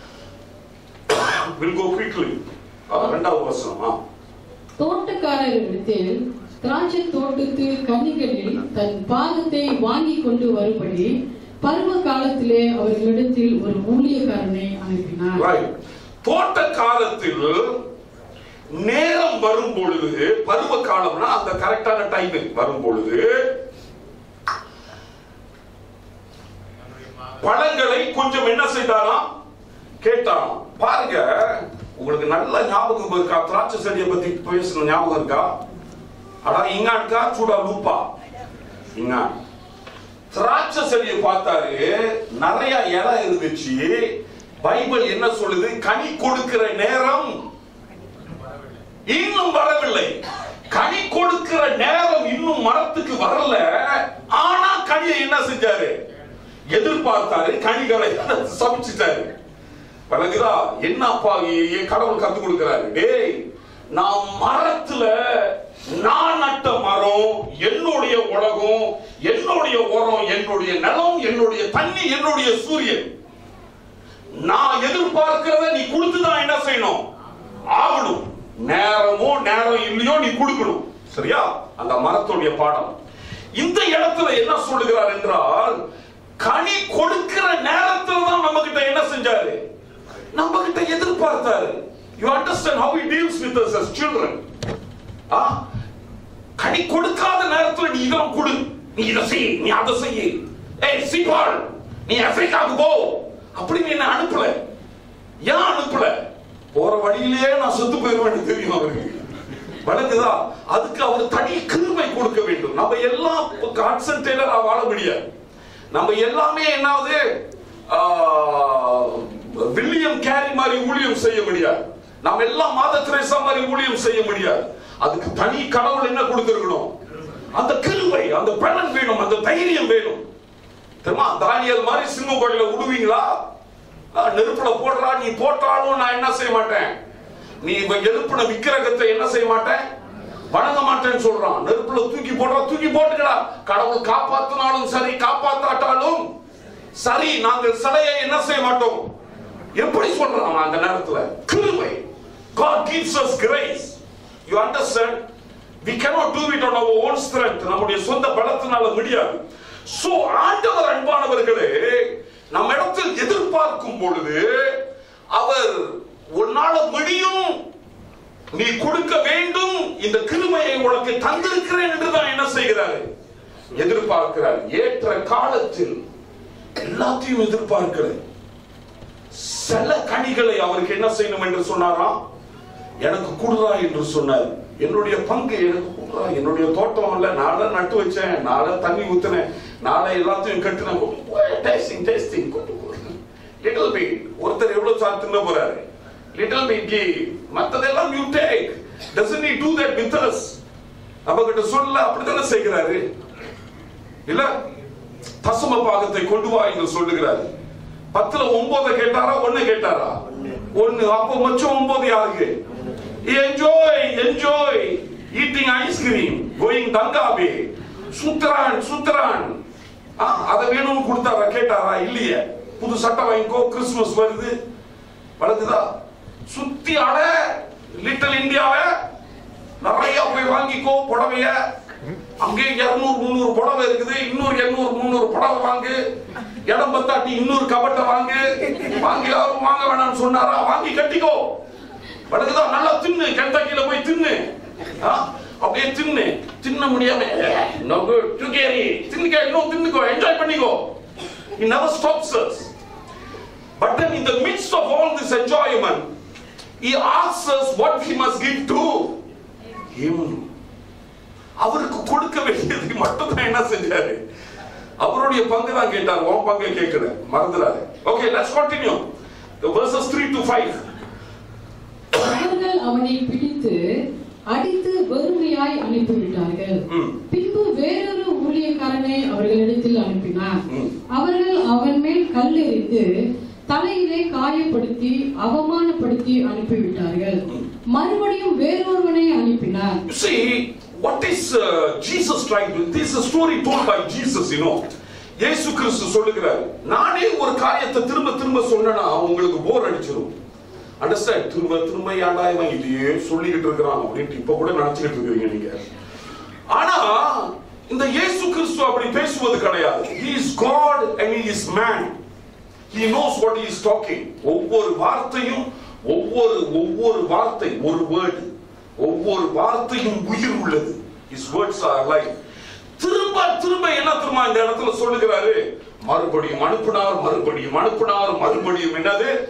will go quickly ஆ, இரண்டாவது வசனம் ஆ தோட்டக்காரரிடத்தில் திராட்சை தோட்டத்து கனிகளில் தன் பாகத்தை வாங்கி கொண்டு வரும்படி பருவ காலத்திலே அவர்களிடத்தில் ஒரு ஊழியக்காரனை அனுப்பினார் Right. தோட்ட காலத்தில் நேரம் வரும் பொழுது பருவ காலம்னா அந்த கரெக்டான டைமிங் வரும் பொழுது பழங்களை கொஞ்சம் என்ன செய்தாராம் கேட்டாராம் பாருங்க உங்களுக்கு நல்ல ஞாபகம் இருக்கா திராட்சை செடியை பத்தி பேசணும் ஞாபகம் இருக்கா அடா இங்கான்கா சூடா லூப்பா இங்கா திராட்சை செடியை பார்த்தாரு நிறைய இலை இருந்துச்சு பைபிள் என்ன சொல்லுது கனி கொடுக்கிற நேரம் இன்னும் வரவில்லை கனி கொடுக்கிற நேரம் இன்னும் மரத்துக்கு வரல ஆனா கனியை என்ன செஞ்சாரு எதிர்பார்த்தாரு கனிகளை சமைச்சிட்டாரு விளங்குதா என்னப்பா என் கடவுள் கத்து கொடுக்கிறாரு டேய் நான் மரத்துல நான் நட்ட மரம் என்னுடைய உலகம் என்னுடைய உரம் என்னுடைய நிலம் என்னுடைய தண்ணி என்னுடைய சூரியன் நான் எதிர்பார்க்கிறத நீ கொடுத்துதான் என்ன செய்யணும் ஆகணும் நேரமோ நேரம் இல்லையோ நீ கொடுக்கணும் சரியா அந்த மரத்துடைய பாடம் இந்த இடத்துல என்ன சொல்லுகிறார் என்றால் கனி கொடுக்கிற நேரத்தில் தான் நம்ம கிட்ட என்ன செஞ்சாரு நம்ம கிட்ட எதிர்பார்த்தாரு you understand how he deals with us as children ஆ கனி கொடுக்காத நேரத்துல நீ இதெல்லாம் கொடு நீ இதை செய் நீ அதை செய் ஏய் சீபால் நீ ஆப்பிரிக்காவுக்கு போ அப்படி நீ என்ன அனுப்பல ஏன் அனுப்பல போற வழியிலேயே நான் செத்து போயிருவேன் தெரியும் அவருக்கு வழங்குதா அதுக்கு அவர் தனி கிருமை கொடுக்க வேண்டும் நம்ம எல்லாம் கான்சன்ட்ரேட்டரா வாழ முடியாது நம்ம எல்லாமே என்னாவது வில்லியம் கேரி மாதிரி ஊழியம் செய்ய முடியாது நாம் எல்லாம் மாத திரேசா மாதிரி ஊழியம் செய்ய முடியாது அதுக்கு தனி கடவுள் என்ன கொடுத்திருக்கணும் அந்த கிருபை அந்த பலன் வேணும் அந்த தைரியம் வேணும் தெரியுமா தானியல் மாதிரி சிங்கம் கோயில விடுவீங்களா ஆ, நெருப்புல போடுறா நீ போட்டாலும் நான் என்ன செய்ய மாட்டேன் நீ இவ எழுப்புன விக்கிரகத்தை என்ன செய்ய மாட்டேன் வணங்க மாட்டேன்னு சொல்றான் நெருப்புல தூக்கி போடுறா தூக்கி போட்டுக்கடா கடவுள் காப்பாத்தினாலும் சரி காப்பாத்தாட்டாலும் சரி நாங்கள் சிலையை என்ன செய்ய மாட்டோம் எப்படி சொல்றான் அந்த நேரத்துல கிருபை God gives us grace you understand we cannot do it on our own strength நம்முடைய சொந்த பலத்தினால முடியாது சோ ஆண்டவர் அன்பானவர்களே நம்ம இடத்தில் எதிர்பார்க்கும் பொழுது அவர் உன்னால முடியும் நீ கொடுக்க வேண்டும் இந்த கிருமையை உனக்கு தந்திருக்கிறேன் என்று தான் என்ன செய்கிறாரு எதிர்பார்க்கிறார் ஏற்ற காலத்தில் எல்லாத்தையும் எதிர்பார்க்கிறேன் சில கனிகளை அவருக்கு என்ன செய்யணும் என்று சொன்னாராம் எனக்கு குடுறா என்று சொன்னார் என்னுடைய பங்கு எனக்கு குடுறா என்னுடைய தோட்டம் இல்ல நாளை நட்டு வச்சேன் நாளை தண்ணி ஊத்துனேன் நாளை எல்லாத்தையும் கட்டுனேன் டேஸ்டிங் டேஸ்டிங் லிட்டில் பீட் ஒருத்தர் எவ்வளவு சார் தின்ன போறாரு லிட்டில் பீட் கி மத்ததெல்லாம் you take doesn't he do that with us நம்ம கிட்ட சொல்ல அப்படித்தானே செய்கிறாரு இல்ல தசம பாகத்தை கொண்டு வா என்று சொல்லுகிறார் பத்துல ஒன்பதை கேட்டாரா ஒண்ணு கேட்டாரா ஒண்ணு அப்ப மச்சம் ஒன்பது யாருக்கு enjoy enjoy eating ice cream going தங்காபி சுத்ரான் சுத்ரான் அதை வேணும்னு கொடுத்தாரா கேட்டாரா இல்லையே புது சட்டை வாங்கிக்கோ கிறிஸ்துமஸ் வருது வளர்ந்துதா சுத்தி அட லிட்டில் இந்தியாவை நிறைய போய் வாங்கிக்கோ புடவைய அங்கே இருநூறு முந்நூறு புடவை இருக்குது இன்னொரு எண்ணூறு முந்நூறு புடவை வாங்கு இடம் பத்தாட்டி இன்னொரு கபட்டை வாங்கு வாங்கி யாரும் வாங்க வேணாம்னு சொன்னாரா வாங்கி கட்டிக்கோ வடக்குதா நல்லா தின்னு கெண்டக்கில போய் தின்னு ஆ, அப்படியே தின்னு தின்ன முடியாம no good சுகேரி தின்னுக்க இன்னும் தின்னுக்கோ என்ஜாய் பண்ணிக்கோ he never stops us but then in the midst of all this enjoyment he asks us what he must give to him அவருக்கு கொடுக்க வேண்டியது மட்டும் தான் என்ன செஞ்சாரு அவருடைய பங்கு தான் கேட்டார் உன் பங்கை கேட்கல மறந்துடாரு okay let's continue the verses 3 to 5 அவர்கள் அவனை பிடித்து அடித்து வறுமையாய் அனுப்பிவிட்டார்கள் ம். பின்பு வேறொரு ஊழியக்காரனை அவர்களிடத்தில் அனுப்பினார் ம். அவர்கள் அவன் மேல் கல்லெறிந்து தலையிலே காயப்படுத்தி அவமானப்படுத்தி அனுப்பிவிட்டார்கள் மறுபடியும் வேறொருவனை அனுப்பினார் You see, what is uh, Jesus trying to? This is a story told by Jesus, you know. இயேசு கிறிஸ்து சொல்லுகிறார் நானே ஒரு காரியத்தை திரும்ப திரும்ப சொன்னா உங்களுக்கு போர் அடிச்சிடும் அண்டர்ஸ்டாண்ட் திரும்ப திரும்ப ஏன்டா இவன் இதையே சொல்லிக்கிட்டு இருக்கிறான் அப்படின்ட்டு இப்ப கூட நினைச்சுக்கிட்டு இருக்கிறீங்க நீங்க ஆனா இந்த இயேசு கிறிஸ்து அப்படி பேசுவது கிடையாது he is god and he is man he knows what he is talking ஒவ்வொரு வார்த்தையும் ஒவ்வொரு ஒவ்வொரு வார்த்தை ஒரு வேர்டு ஒவ்வொரு வார்த்தையும் உயிர் உள்ளது his words are alive திரும்ப திரும்ப என்ன திரும்ப இந்த இடத்துல சொல்லுகிறாரு மறுபடியும் அனுப்பினார் மறுபடியும் அனுப்பினார் மறுபடியும் என்னது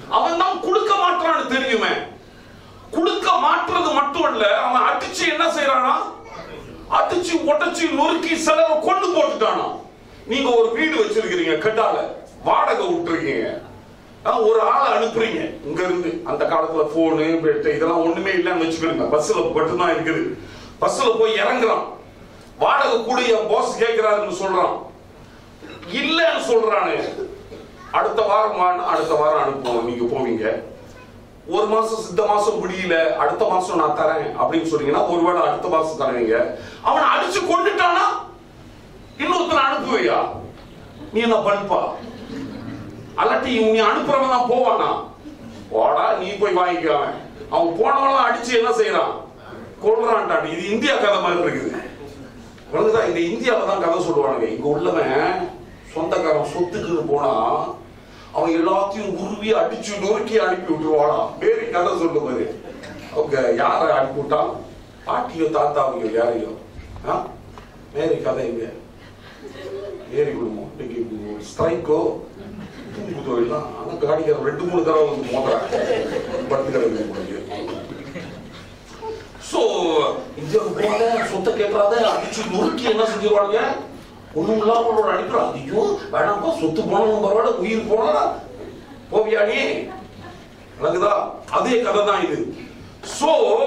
அவன் தான் கொடுக்க மாட்டான்னு தெரியுமே கொடுக்க மாட்டுறது மட்டும் இல்ல அவன் அடிச்சு என்ன செய்யறானா அடிச்சு உடைச்சு நொறுக்கி சிலரை கொண்டு போட்டுட்டானா நீங்க ஒரு வீடு வச்சிருக்கிறீங்க கட்டால வாடகை விட்டுருக்கீங்க ஆ, ஒரு ஆளை அனுப்புறீங்க இங்க இருந்து அந்த காலத்துல போனு பெட்டு இதெல்லாம் ஒண்ணுமே இல்லைன்னு வச்சுக்கிடுங்க பஸ்ல மட்டும்தான் இருக்குது பஸ்ல போய் இறங்குறான் வாடகை கூடிய பாஸ் கேட்கிறாருன்னு சொல்றான் இல்லைன்னு சொல்றானே அடுத்த வாரம் வான்னு அடுத்த வாரம் அனுப்புவோம் நீங்க போவீங்க ஒரு மாசம் சித்த மாசம் முடியல அடுத்த மாசம் நான் தரேன் அப்படின்னு சொன்னீங்கன்னா ஒருவேளை அடுத்த மாசம் தருவீங்க அவனை அடிச்சு கொண்டுட்டானா இன்னொருத்தனை அனுப்புவையா நீ என்ன பண்பா அல்லாட்டி நீ அனுப்புறவன் தான் போவானா போடா நீ போய் வாங்கிக்க அவன் அவன் போனவன் அடிச்சு என்ன செய்யறான் கொள்றான்டாடி இது இந்தியா கதை மாதிரி இருக்குது உனக்குதான் இந்த இந்தியாவில தான் கதை சொல்லுவானுங்க இங்க உள்ளவன் சொந்தக்காரன் சொத்துக்குன்னு போனா அவன் எல்லாத்தையும் உருவி அடிச்சு நொறுக்கி அனுப்பி விட்டுருவானா வேறு கதை சொல்லுவாரு அவங்க யாரை அனுப்பி விட்டான் பாட்டியோ தாத்தாவையோ யாரையோ ஆ? மேரி கதை இங்க ஏறி விடுமோ இன்னைக்கு ஸ்ட்ரைக்கோ தூங்குதோ எல்லாம் ஆனா காடிக்காரன் ரெண்டு மூணு தடவை வந்து மோதுறாங்க படுத்து கிடக்கு முடியும் சோ இந்தியாவுக்கு போகாத சொத்தை கேட்கறாத அடிச்சு நொறுக்கி என்ன செஞ்சிருவாங்க ஒண்ணும் இல்லாம ஒரு அடிக்கிறான் ஐயோ வேணாம்ப்பா சொத்து போனாலும் பரவாயில்ல உயிர் போனா போவியா நீ விளங்குதா அதே கதை தான் இது சோ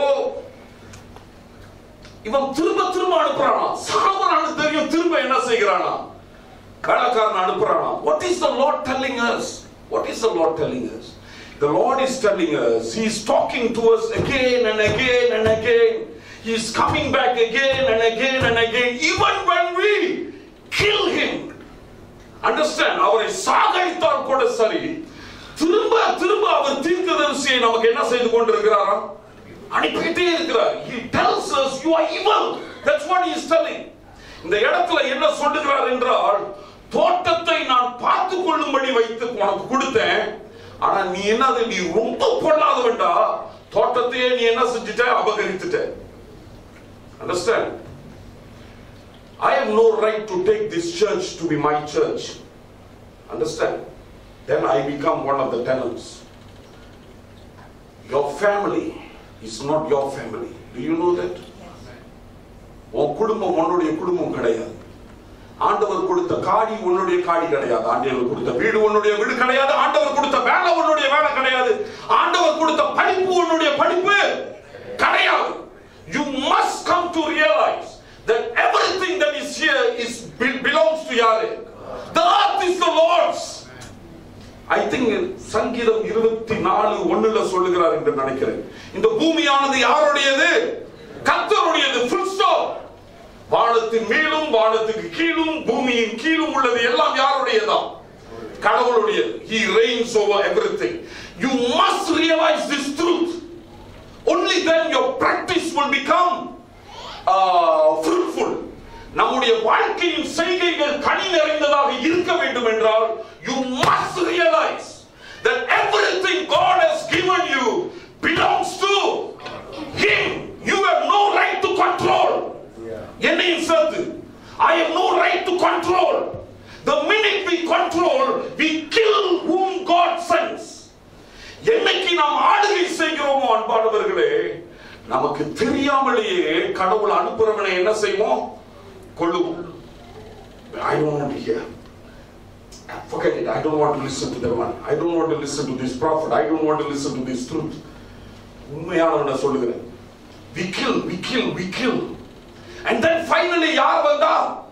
இவன் திரும்ப திரும்ப அனுப்புறானா சாமரானு தெரியும் திரும்ப என்ன செய்கிறானா வேலைக்காரன் அனுப்புறானா what is the lord telling us what is the lord telling us the lord is telling us he is talking to us again and again and again he is coming back again and again and again even when we kill him understand அவரை சாகடித்தால் கூட சரி திரும்ப திரும்ப அவர் தீர்க்கதரிசியை நமக்கு என்ன செய்து கொண்டிருக்கிறாரா அனுப்பிட்டே இருக்கிறார் he tells us you are evil that's what he is telling இந்த இடத்துல என்ன சொல்லுகிறார் என்றால் தோட்டத்தை நான் பார்த்து கொள்ளும்படி வைத்து உனக்கு கொடுத்தேன் ஆனா நீ என்னது நீ ரொம்ப பொல்லாதவன்டா தோட்டத்தையே நீ என்ன செஞ்சுட்ட அபகரித்துட்ட understand I have no right to take this church to be my church. Understand? Then I become one of the tenants. Your family is not your family. Do you know that? உன் குடும்பம் உன்னுடைய குடும்பம் கிடையாது ஆண்டவர் கொடுத்த காடி உன்னுடைய காடி கிடையாது ஆண்டவர் கொடுத்த வீடு உன்னுடைய வீடு கிடையாது ஆண்டவர் கொடுத்த வேலை உன்னுடைய வேலை கிடையாது ஆண்டவர் கொடுத்த படிப்பு உன்னுடைய படிப்பு கிடையாது you must come to realize that everything that is here is be- belongs to யாரு the earth is the lord's I think சங்கீதம் இருபத்தி நாலு ஒண்ணுல சொல்லுகிறார் என்று நினைக்கிறேன் இந்த பூமியானது யாருடையது கர்த்தருடையது ஃபுல் ஸ்டாப் வானத்தின் மேலும் வானத்துக்கு கீழும் பூமியின் கீழும் உள்ளது எல்லாம் யாருடையதா கடவுளுடையது he reigns over everything you must realize this truth only then your practice will become uh, fruitful நம்முடைய வாழ்க்கையின் செய்கைகள் கனி நிறைந்ததாக இருக்க வேண்டும் என்றால் you must realize that everything God has given you belongs to him you have no right to control என்னையும் சேர்த்து I have no right to control the minute we control we kill whom God sends என்னைக்கு நாம் ஆளுகை செய்கிறோமோ அன்பானவர்களே நமக்கு தெரியாமலேயே கடவுள் அனுப்புறவனை என்ன செய்வோம் கொள்ளுவோம் I don't want to hear. Forget it. I don't want to listen to that one. I don't want to listen to this prophet. I don't want to listen to this truth. உண்மையானவனை சொல்லுகிறேன் we kill we kill we kill and then finally யார் வந்தா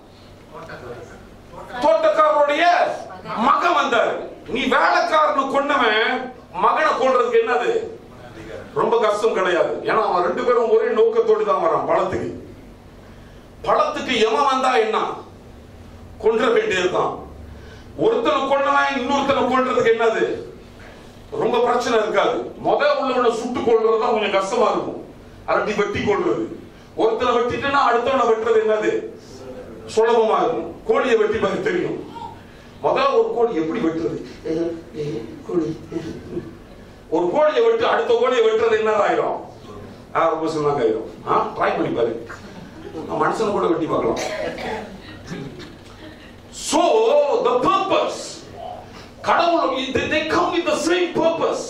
தோட்டக்காரருடைய மகன் வந்தார் நீ வேலைக்காரனு கொன்னவன் மகனை கொல்றதுக்கு என்னது ரொம்ப கஷ்டம் கிடையாது ஏன்னா அவன் ரெண்டு பேரும் ஒரே நோக்கத்தோடு தான் வரான் பழத்துக்கு பழத்துக்கு எவன் வந்தா என்ன கொன்ற வேண்டியதுதான் ஒருத்தனை கொண்டவன் இன்னொருத்தனை கொல்றதுக்கு என்னது ரொம்ப பிரச்சனை இருக்காது முத உள்ளவனை சுட்டு கொள்றது தான் கொஞ்சம் கஷ்டமா இருக்கும் அரட்டி வெட்டி கொள்றது ஒருத்தனை வெட்டிட்டேன்னா அடுத்தவனை வெட்டுறது என்னது சுலபமா இருக்கும் கோழியை வெட்டி பார்க்க தெரியும் முதல்ல ஒரு கோழி எப்படி வெட்டுறது அஹ், அஹ், கோழி அஹ். ஒரு கோழியை வெட்டு அடுத்த கோழியை வெட்டுறது என்ன ஆயிரும் ஆ, ரொம்ப சின்னதாக ஆயிரும் ஆ ட்ரை பண்ணி பாரு நான் மனுஷனை கூட வெட்டி பார்க்கலாம் so the purpose கடவுள் they, they come with the same purpose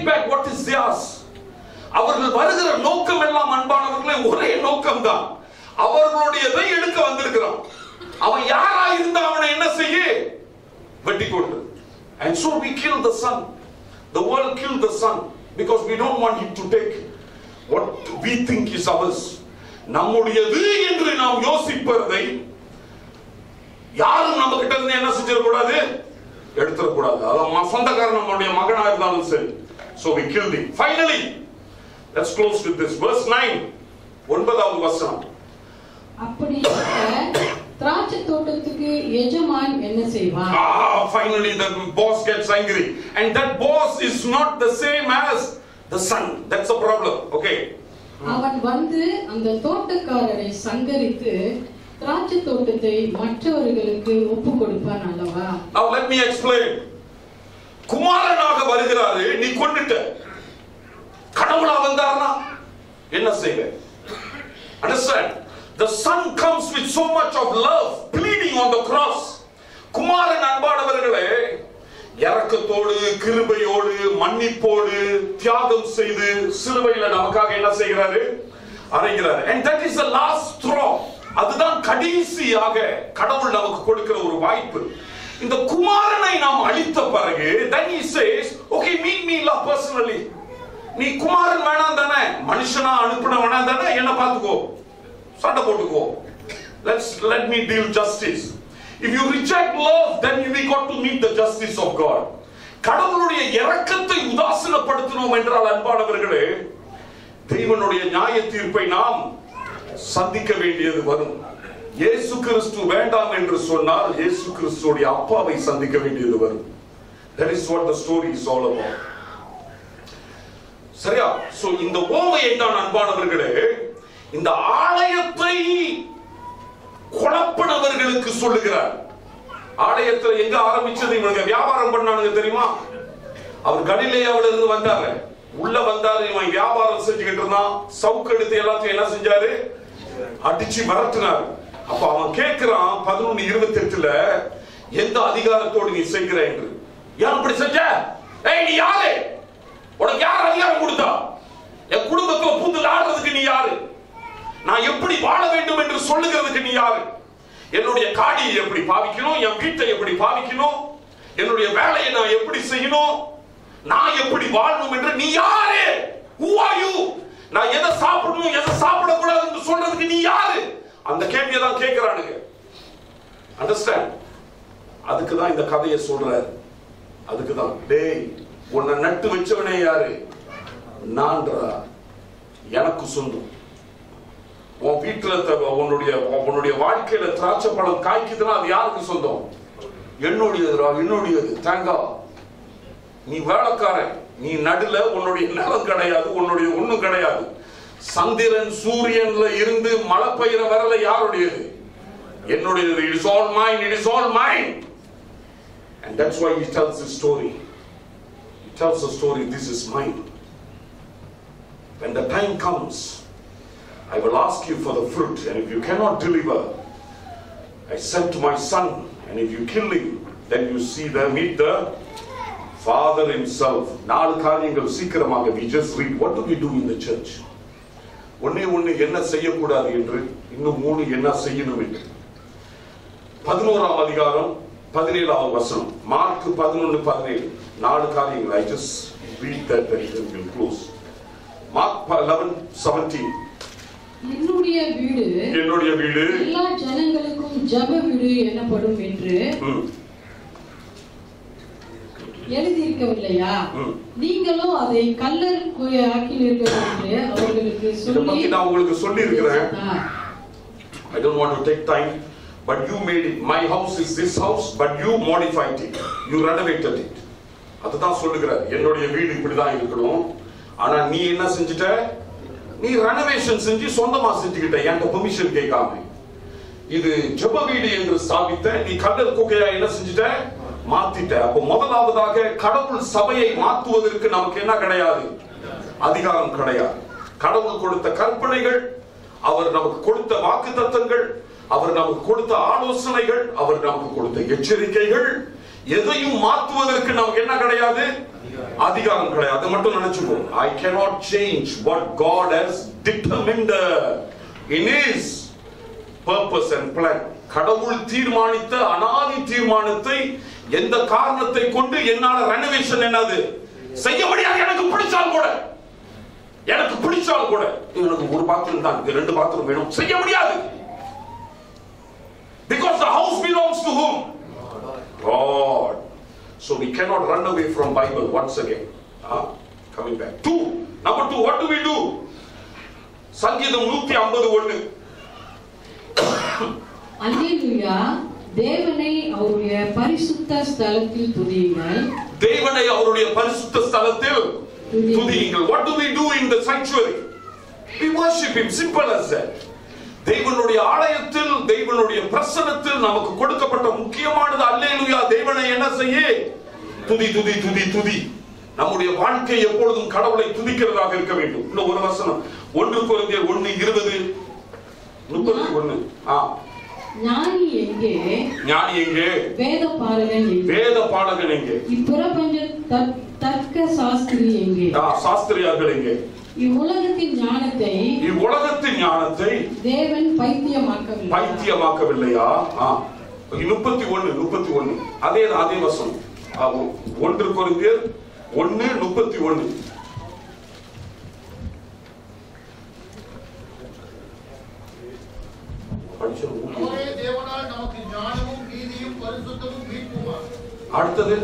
back what is theirs அவர்கள் வருகிற நோக்கம் எல்லாம் அன்பானவர்களே ஒரே நோக்கம் தான் அவர்களுடையதை எடுக்க வந்திருக்கிறான் அவன் யாரா இருந்தா அவனை என்ன செய்ய வெட்டி கொண்டு and so we kill the son the world killed the son because we don't want him to take what we think is ours நம்முடையது என்று நாம் யோசிப்பதை யாரும் நம்ம கிட்ட இருந்து என்ன செஞ்சிடக்கூடாது எடுத்துடக்கூடாது அதான் சொந்தக்காரன் நம்மளுடைய மகனா இருந்தாலும் சரி so we killed him finally let's close with this verse 9 ஒன்பதாவது வசனம் அப்படி இருக்க, திராட்சை தோட்டத்துக்கு எஜமான் என்ன செய்வான் ah finally the boss gets angry and that boss is not the same as the son that's the problem okay அவன் வந்து அந்த தோட்டக்காரரை சங்கரித்து திராட்சை தோட்டத்தை மற்றவர்களுக்கு ஒப்பு கொடுப்பான் அல்லவா now let me explain குமாரனாக வருகிறாரு நீ கொண்டுட்ட கடவுளா வந்தார்னா என்ன செய்வ understand the son comes with so much of love pleading on the cross குமாரன் அன்பானவர்களே இரக்கத்தோடு கிருபையோடு மன்னிப்போடு தியாகம் செய்து சிலுவையில நமக்காக என்ன செய்கிறாரு அறைகிறாரு and that is the last straw அதுதான் கடைசியாக கடவுள் நமக்கு கொடுக்கிற ஒரு வாய்ப்பு இந்த குமாரனை நாம் அழித்த பிறகு then he says okay meet me love personally நீ குமாரன் வேணாம் தானே மனுஷனா அனுப்பின வேணாம் தானே என்ன பார்த்துக்கோ சண்டை போட்டுக்கோ let's let me deal justice if you reject love then we got to meet the justice of god கடவுளுடைய இரக்கத்தை உதாசீனப்படுத்தினோம் என்றால் அன்பானவர்களே தெய்வனுடைய நியாய தீர்ப்பை நாம் சந்திக்க வேண்டியது வரும் இயேசு கிறிஸ்து வேண்டாம் என்று சொன்னால் இயேசு கிறிஸ்துடைய அப்பாவை சந்திக்க வேண்டியது வரும் that is what the story is all about சரியா சோ இந்த ஓமையை தான் அன்பானவர்களே இந்த ஆலயத்தை குழப்பினவர்களுக்கு சொல்லுகிறார் ஆலயத்துல எங்க ஆரம்பிச்சது இவங்க வியாபாரம் பண்ணானுங்க தெரியுமா அவர் கலிலேயாவில இருந்து வந்தாரு உள்ள வந்தாரு இவன் வியாபாரம் செஞ்சுக்கிட்டு இருந்தான் சவுக்கு எடுத்து எல்லாத்தையும் என்ன செஞ்சாரு அடிச்சு மிரட்டினார் அப்ப அவன் கேட்கிறான் பதினொன்னு இருபத்தி எட்டுல எந்த அதிகாரத்தோடு நீ செய்கிற என்று ஏன் அப்படி செஞ்ச ஏய் நீ யாரு உனக்கு யார் அதிகாரம் கொடுத்தா என் குடும்பத்துல பூந்து ஆடுறதுக்கு நீ யாரு நான் எப்படி வாழ வேண்டும் என்று சொல்லுகிறதுக்கு நீ யாரு என்னுடைய காடியை எப்படி பாவிக்கணும் என் வீட்டை எப்படி பாவிக்கணும் என்னுடைய வேலையை நான் எப்படி செய்யணும் நான் எப்படி வாழணும் என்று நீ யாரு Who are you நான் எதை சாப்பிடணும் எதை சாப்பிடக்கூடாது என்று சொல்றதுக்கு நீ யாரு அந்த கேள்வியை தான் கேட்கிறானுங்க அண்டர்ஸ்டாண்ட் அதுக்கு தான் இந்த கதையை சொல்றாரு அதுக்கு தான் டேய் உன்னை நட்டு வச்சவனே யாரு நான்றா எனக்கு சொந்தம் உன் வீட்டுல த- உன்னுடைய உன்னுடைய வாழ்க்கையில திராட்சை பழம் காய்க்குதுன்னா அது யாருக்கு சொந்தம் என்னுடையதுடா என்னுடையது தேங்காய் நீ வேலைக்காரன் நீ நடுல உன்னுடைய நிலம் கிடையாது உன்னுடைய ஒண்ணும் கிடையாது சந்திரன் சூரியன்ல இருந்து மழை பெய்யற வரல யாருடையது என்னுடையது it is all mine it is all mine and that's why he tells the story he tells the story this is mine when the time comes I will ask you for the fruit, and if you cannot deliver, I send to my son, and if you kill him, then you see them meet the Father himself. நாலு காரியங்கள் சீக்கிரமாக we just read what do we do in the church ஒண்ணே ஒண்ணு என்ன செய்யக்கூடாது என்று இன்னும் மூணு என்ன செய்யணும் என்று பதினோராம் அதிகாரம் பதினேழாவது வசனம் மார்க் பதினொன்னு பதினேழு நாலு காரியங்கள் I just read that and then we'll close Mark 11 17 என்னுடைய வீடு என்னுடைய வீடு எல்லா ஜனங்களுக்கும் ஜப வீடு எனப்படும் என்று ம், எழுதியிருக்கவில்லையா ம். நீங்களும் அதை கல்லர் ஆக்கினீர்கள் என்று அவர்களுக்கு இதை சொல்லி பத்தி நான் உங்களுக்கு சொல்லி இருக்கிறேன் ஆ. I don't want to take time, but you made it. My house is this house, but you modified it. You renovated it. அதுதான் சொல்லுகிறார் என்னுடைய வீடு இப்படிதான் இருக்கணும் ஆனா நீ என்ன செஞ்சுட்ட நீ ரெனோவேஷன் செஞ்சு சொந்தமா செஞ்சுக்கிட்ட என்கிட்ட பெர்மிஷன் கேட்காம இது ஜெப வீடு என்று ஸ்தாபித்த நீ கல்லல் குகையா என்ன செஞ்சுட்ட மாத்திட்ட அப்ப முதலாவதாக கடவுள் சபையை மாத்துவதற்கு நமக்கு என்ன கிடையாது அதிகாரம் கிடையாது கடவுள் கொடுத்த கற்பனைகள் அவர் நமக்கு கொடுத்த வாக்கு தத்தங்கள் அவர் நமக்கு கொடுத்த ஆலோசனைகள் அவர் நமக்கு கொடுத்த எச்சரிக்கைகள் எதையும் மாற்றுவதற்கு நமக்கு என்ன கிடையாது அதிகாரம் கிடையாது அதை மட்டும் நினைச்சுக்கோ ஐ cannot change what God has determined in his purpose and plan கடவுள் தீர்மானித்த அனாதி தீர்மானத்தை எந்த காரணத்தை கொண்டு என்னால ரெனோவேஷன் என்னது செய்ய முடியாது எனக்கு பிடிச்சால் கூட எனக்கு பிடிச்சால் கூட எனக்கு ஒரு பாத்ரூம் தான் இருக்கு ரெண்டு பாத்ரூம் வேணும் செய்ய முடியாது because the house belongs to whom God so we cannot run away from Bible once again ah, coming back two number two what do we do சங்கீதம் நூத்தி ஐம்பது ஒண்ணு அல்லேலூயா தேவனை அவருடைய பரிசுத்த ஸ்தலத்தில் துதியுங்கள் தேவனை அவருடைய பரிசுத்த ஸ்தலத்தில் துதியுங்கள் what do we do in the sanctuary we worship him simple as that தேவனுடைய ஆலயத்தில் தேவனுடைய பிரசனத்தில் நமக்கு கொடுக்கப்பட்ட முக்கியமானது அல்லேலூயா தேவனை என்ன செய்ய துதி துதி துதி துதி நம்முடைய வாழ்க்கை எப்பொழுதும் கடவுளை துதிக்கிறதாக இருக்க வேண்டும் இன்னும் ஒரு வசனம் ஒன்று குழந்தையர் ஒண்ணு இருபது முப்பத்தி ஒண்ணு ஆ ஞானி எங்கே ஞானி எங்கே வேத பாரகன் எங்கே வேத பாடகன் எங்கே இப்பிரபஞ்ச தத்- தர்க்க சாஸ்திரி எங்கே ஆ, சாஸ்திரியார்கள் எங்கே இவ்வுலகத்தின் ஞானத்தை இவ்வுலகத்தின் ஞானத்தை தேவன் பைத்தியமாக்கவில்லை பைத்தியமாக்கவில்லையா ஆ. முப்பத்தி ஒண்ணு முப்பத்தி ஒண்ணு அதே அதே வசனம் ஆ, ஒ- ஒன்று குறைந்தர் ஒண்ணு முப்பத்தி ஒண்ணு படிச்சோம். அவரே தேவனால் நமக்கு ஞானமும் நீதியும் பரிசுத்தமும் மீட்புமா அடுத்தது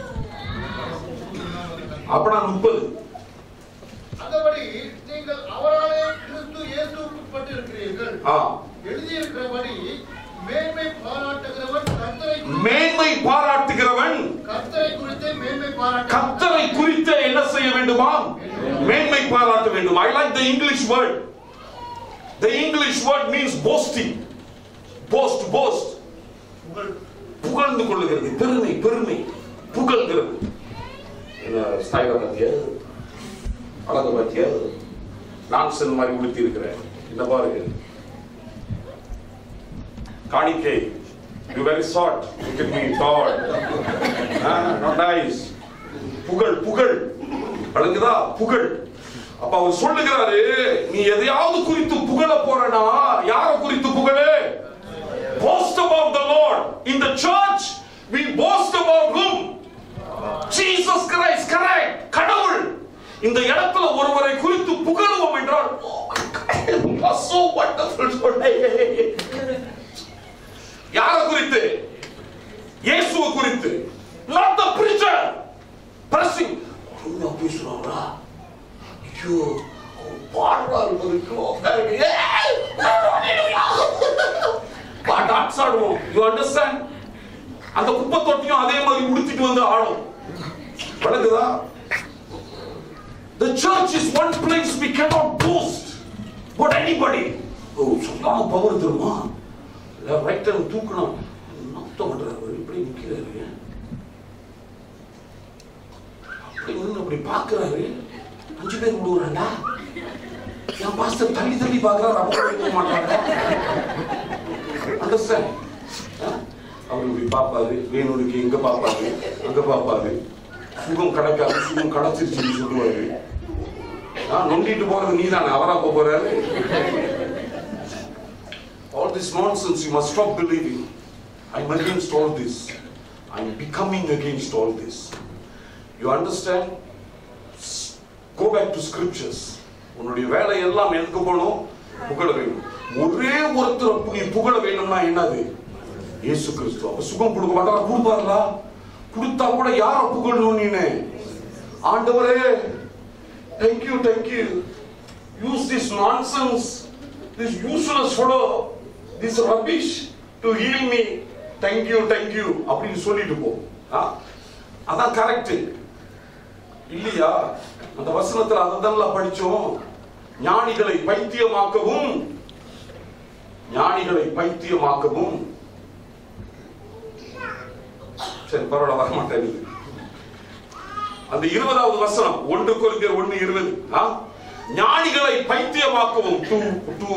அப்படா முப்பது அந்தபடி நீங்கள் அவராலே கிறிஸ்து இயேசுக்குட்பட்டு இருக்கிறீர்கள் ஆ எழுதியிருக்கிறபடி மேன்மை பாராட்டுகிறவன் கர்த்தரை மேன்மை பாராட்டுகிறவன் கர்த்தரை குறித்து மேன்மை பாராட்டு கத்தரை குறித்து என்ன செய்ய வேண்டுமா மேன்மை பாராட்ட வேண்டும் I like the English word the English word means boasting boast boast புகழ் புகழ்ந்து கொள்ளுகிறது பெருமை பெருமை புகழ்கிறது என்ன ஸ்டைல பாத்தியா அழக பாத்தியா நான்சன் மாதிரி உடுத்தி இருக்கிறேன் இந்த பாருங்க காணிக்கை you very short look at me tall not nice புகழ் புகழ் வழங்குதா புகழ் அப்ப அவர் சொல்லுகிறாரு நீ எதையாவது குறித்து புகழ போறனா யார குறித்து புகழு boast about the Lord in the church we boast about whom Jesus Christ correct கடவுள் இந்த இடத்துல ஒருவரை குறித்து புகழுவோம் என்றால் oh my God, you are so wonderful யார குறித்து இயேசுவ குறித்து not the preacher pressing என்ன பேசுறாரா ஐயோ அவர் பாடுறாரு பாருங்க டான்ஸ் ஆடுவோம் யூ அண்டர்ஸ்டாண்ட் அந்த குப்பை தொட்டியும் அதே மாதிரி உடுத்திட்டு வந்து ஆடும் வழங்குதா The church is one place we cannot boast about anybody. ஓ சொல்லாம பவர் தெரியுமா ரைட் ஹேண்ட் தூக்கணும் நாத்தம் பண்றாரு இப்படி நிக்கிறாரு அப்படி நின்று அப்படி பாக்குறாரு அஞ்சு பேர் விடுவாண்டா என் பாஸ்டர் தள்ளி தள்ளி பாக்குறாரு அவங்க வைக்க மாட்டாங்க அண்டர்ஸ்டாண்ட் அவர் இப்படி பார்ப்பாரு வேணுனுக்கு எங்க பார்ப்பாரு அங்க பார்ப்பாரு சுகம் கிடைக்காது சுகம் கிடைச்சிருச்சுன்னு சொல்லுவாரு ஆ, நொண்டிட்டு போறது நீதானே அவரா போக போறாரு all this nonsense you must stop believing i'm against all this i'm becoming against all this you understand S- go back to scriptures உன்னுடைய வேலை எல்லாம் எதுக்கு போகணும் புகழ வேண்டும் ஒரே ஒருத்தர் பு- புகழ வேணும்னா என்னது இயேசு கிறிஸ்து அப்ப சுகம் கொடுக்க மாட்டாரா கொடுப்பாருலா கொடுத்தா கூட யார புகழணும் நீனு ஆண்டவரே thank you thank you use this nonsense this useless fellow this rubbish to heal me thank you thank you அப்படின்னு சொல்லிட்டு போ ஆ? அதான் கரெக்ட் இல்லையா அந்த வசனத்துல அதெல்லாம் படிச்சோம் ஞானிகளை பைத்தியமாக்கவும் ஞானிகளை பைத்தியமாக்கவும் சரி பரவாயில்ல வர மாட்டேங்குது அந்த இருபதாவது வசனம் ஒன்று கொரிந்தியர் ஒன்று இருபது ஆ? ஞானிகளை பைத்தியமாக்கவும் to to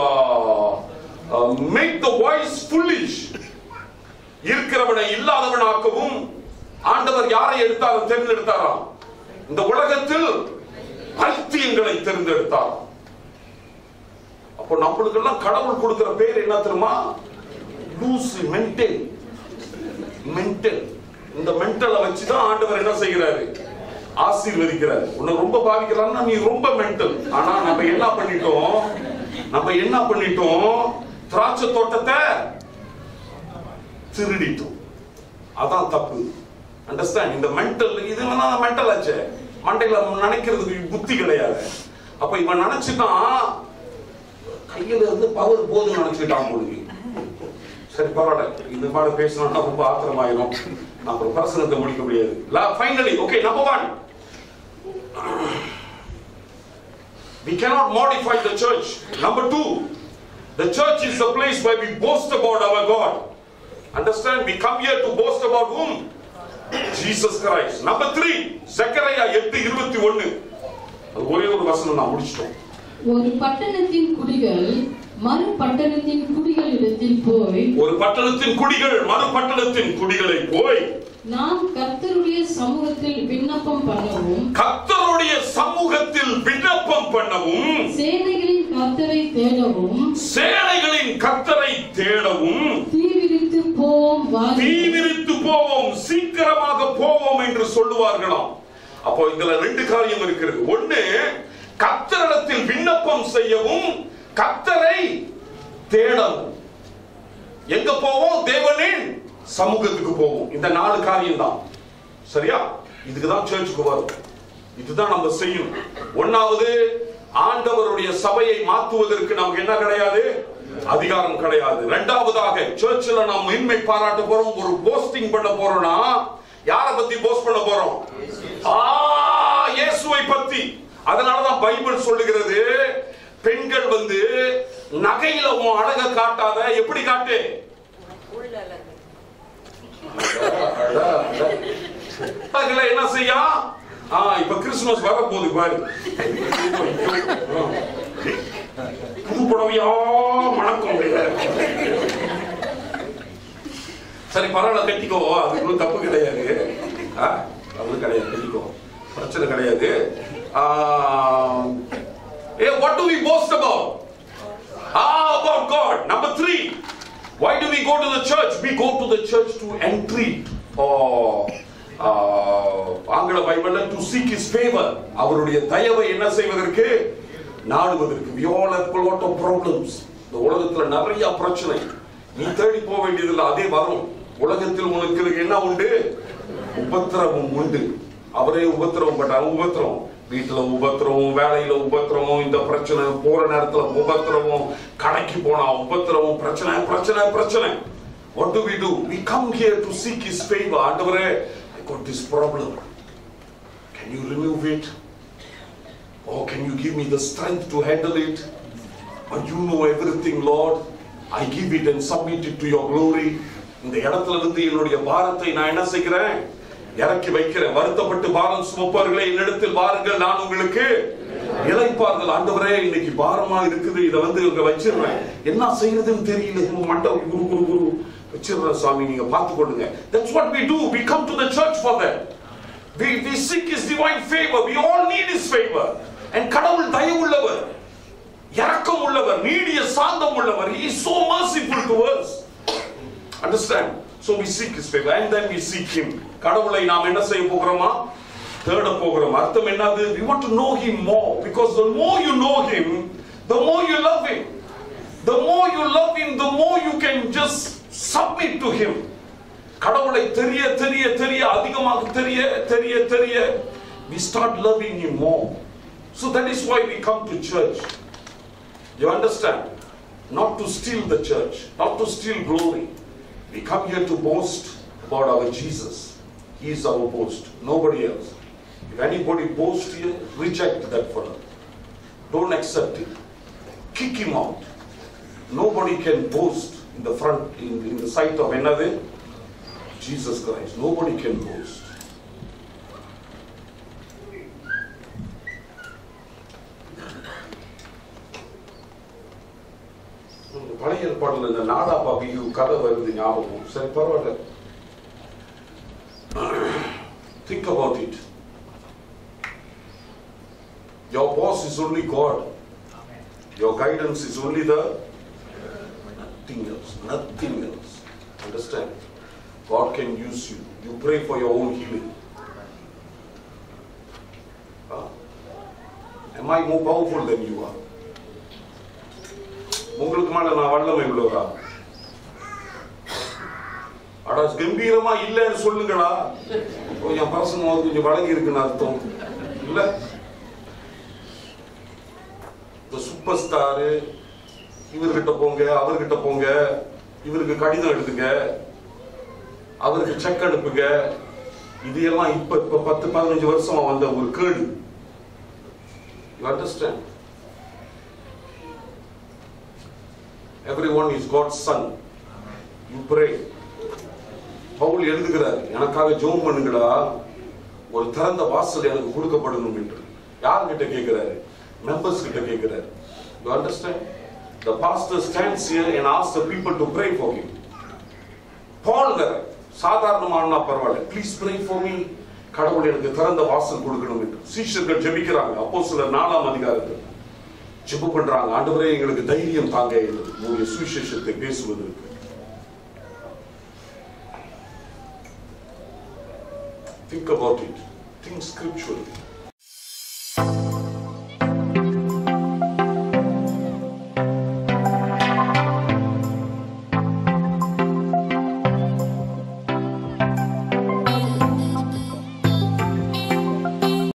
make the wise foolish இருக்கிறவனை இல்லாதவனாக்கவும் ஆண்டவர் யாரை எடுத்தாலும் தேர்ந்தெடுத்தாராம் இந்த உலகத்தில் பைத்தியங்களை தேர்ந்தெடுத்தார் அப்போ நம்மளுக்கு எல்லாம் கடவுள் கொடுக்கிற பேர் என்ன தெரியுமா லூசு மென்டல் மென்டல் இந்த மென்டலை வச்சுதான் ஆண்டவர் என்ன செய்கிறாரு ஆசீர்வதிக்கிறாரு உன்னை ரொம்ப பாதிக்கிறான்னா நீ ரொம்ப மென்டல் ஆனா நம்ம என்ன பண்ணிட்டோம் நம்ம என்ன பண்ணிட்டோம் திராட்சை தோட்டத்தை திருடிட்டோம் அதான் தப்பு அண்டர்ஸ்டாண்ட் இந்த மென்டல் இது வேணா மென்டல் ஆச்சே மண்டையில நினைக்கிறதுக்கு புத்தி கிடையாது அப்ப இவன் நினைச்சுட்டான் கையில இருந்து பவர் போதும் நினைச்சுட்டான் போடுங்க சரி பரவாயில்ல இது மாதிரி பேசணும்னா ரொம்ப ஆத்திரமாயிரும் நான் அப்புறம் பிரசனத்தை முடிக்க முடியாது finally okay number one We cannot modify the church. Number two, the church is the place where we boast about our God. Understand? We come here to boast about whom? Jesus Christ. Number three, Zechariah எட்டு இருபத்தி ஒன்னு ஒரே ஒரு வசனம் நான் முடிச்சிட்டோம் ஒரு பட்டணத்தின் குடிகள் மறு பட்டணத்தின் குடிகளிடத்தில் போய் ஒரு பட்டணத்தின் குடிகள் மறு பட்டணத்தின் குடிகளை போய் நாம் கர்த்தருடைய சமூகத்தில் விண்ணப்பம் பண்ணவும் கர்த்தருடைய சமூகத்தில் விண்ணப்பம் பண்ணவும் சேனைகளின் கர்த்தரை தேடவும் சேனைகளின் கர்த்தரை தேடவும் தீவிரித்து போவோம் வாருங்கள். தீவிரித்து போவோம் சீக்கிரமாக போவோம் என்று சொல்லுவார்களாம் அப்போ இதுல ரெண்டு காரியம் இருக்கிறது ஒண்ணு கர்த்தரிடத்தில் விண்ணப்பம் செய்யவும் கர்த்தரை தேடவும் எங்க போவோம் தேவனின் சமூகத்துக்கு போவோம் இந்த நாலு காரியம் தான் சரியா இதுக்கு தான் சர்ச்சுக்கு வரும் இதுதான் நம்ம செய்யணும் ஒன்னாவது ஆண்டவருடைய சபையை மாற்றுவதற்கு நமக்கு என்ன கிடையாது அதிகாரம் கிடையாது இரண்டாவதாக சர்ச்சில் நாம் மேன்மை பாராட்ட போறோம் ஒரு போஸ்டிங் பண்ண போறோம்னா யாரை பத்தி போஸ்ட் பண்ண போறோம் ஆ இயேசுவை பத்தி அதனாலதான் பைபிள் சொல்லுகிறது பெண்கள் வந்து நகையில உன் அழக காட்டாத எப்படி காட்டு அதுல என்ன செய்யா ஆ இப்ப கிறிஸ்துமஸ் வர போகுது பாரு புது புடவையா மணக்கும் அப்படியே. சரி பரவாயில்ல கட்டிக்கோ அது ஒன்றும் தப்பு கிடையாது ஆ, அது கிடையாது கட்டிக்கோ பிரச்சனை கிடையாது ஆ, ஏ what do we boast about Ah, about God. Number three. Why do we go to the church? We go to the church to entreat. Or, uh, ஆங்கில பைபிள்ல to seek his favor. அவருடைய தயவை என்ன செய்வதற்கு நாடுவதற்கு we all have a lot of problems. இந்த உலகத்துல நிறைய பிரச்சனை நீ தேடி போக வேண்டியதில்லை அதே வரும் உலகத்தில் உனக்கு என்ன உண்டு உபத்திரவம் உண்டு அவரே உபத்திரவம் பண்றாங்க உபத்திரவம் வீட்டுல உபத்திரவம் வேலையில உபத்திரவம் இந்த பிரச்சனை போற நேரத்துல உபத்திரவம் கடைக்கு போனா உபத்திரவம் பிரச்சனை பிரச்சனை பிரச்சனை what do we do we come here to seek his favor ஆண்டவரே i got this problem can you remove it or can you give me the strength to handle it but you know everything lord i give it and submit it to your glory இந்த இடத்துல இருந்து என்னுடைய பாரத்தை நான் என்ன செய்கிறேன் இறக்கி வைக்கிறேன் வருத்தப்பட்டு பாரம் சுமப்பார்களே என்னிடத்தில் வாருங்கள் நான் உங்களுக்கு இழைப்பார்கள் ஆண்டவரே இன்னைக்கு பாரமா இருக்குது இதை வந்து இங்க வச்சிடுறேன் என்ன செய்யறதுன்னு தெரியல உங்க மண்டை குரு குரு குரு வச்சிடுறேன் சாமி நீங்க பார்த்து கொள்ளுங்க that's what we do we come to the church for that we we seek his divine favor we all need his favor and கடவுள் தயவுள்ளவர் இரக்கம் உள்ளவர் நீடிய சாந்தம் உள்ளவர் he is so merciful to us understand so we seek his favor and then we seek him கடவுளை நாம் என்ன செய்ய போகிறோமா தேட போகிறோம் அர்த்தம் என்னது we want to know him more because the more you know him the more you love him the more you love him the more you can just submit to him கடவுளை தெரிய தெரிய தெரிய அதிகமாக தெரிய தெரிய தெரிய we start loving him more so that is why we come to church you understand not to steal the church not to steal glory we come here to boast about our jesus he is our boast nobody else if anybody boasts here reject that fellow don't accept it kick him out nobody can boast in the front in, in the sight of another Jesus Christ. Nobody can boast. இந்த பழைய ஏற்பாடுல இந்த நாடா பாபிக்கு கதை வருது ஞாபகம் சரி பரவாயில்ல think about it Your boss is only God. Your guidance is only the nothing else. Nothing else. Understand? God can use you. You pray for your own healing. Ah. Am I more powerful than you are? உங்களுக்கு மேல நான் வல்லமை உள்ளவரா அட கம்பீரமா இல்லைன்னு சொல்லுங்களா ஓ, என் பரசங்க கொஞ்சம் வழங்கி இருக்குன்னு அர்த்தம் இல்ல இந்த சூப்பர் ஸ்டாரு இவர்கிட்ட போங்க அவர்கிட்ட போங்க இவருக்கு கடிதம் எழுதுங்க அவருக்கு செக் அனுப்புங்க இது எல்லாம் இப்ப இப்ப பத்து பதினஞ்சு வருஷமா வந்த ஒரு கேடு you understand every one is God son you pray Paul எழுதுகிறார் எனக்காக ஜெபம் பண்ணுங்கடா ஒரு திறந்த வாசல் எனக்கு கொடுக்கப்படணும் என்று யார்கிட்ட கேட்கிறாரு மெம்பர்ஸ் கிட்ட கேட்கிறாரு you understand the pastor stands here and asks the people to pray for him Paul வேற சாதாரணமான பரவாயில்ல ப்ளீஸ் ப்ரே ஃபார் மீ கடவுள் எனக்கு திறந்த வாசல் கொடுக்கணும் என்று சீஷர்கள் ஜெபிக்கிறாங்க அப்போ சில நாலாம் அதிகாரத்தில் ஜெபம் பண்றாங்க ஆண்டவரே எங்களுக்கு தைரியம் தாங்க என்று உங்களுடைய சுவிசேஷத்தை பேசுவதற்கு Think about it. Think scripturally.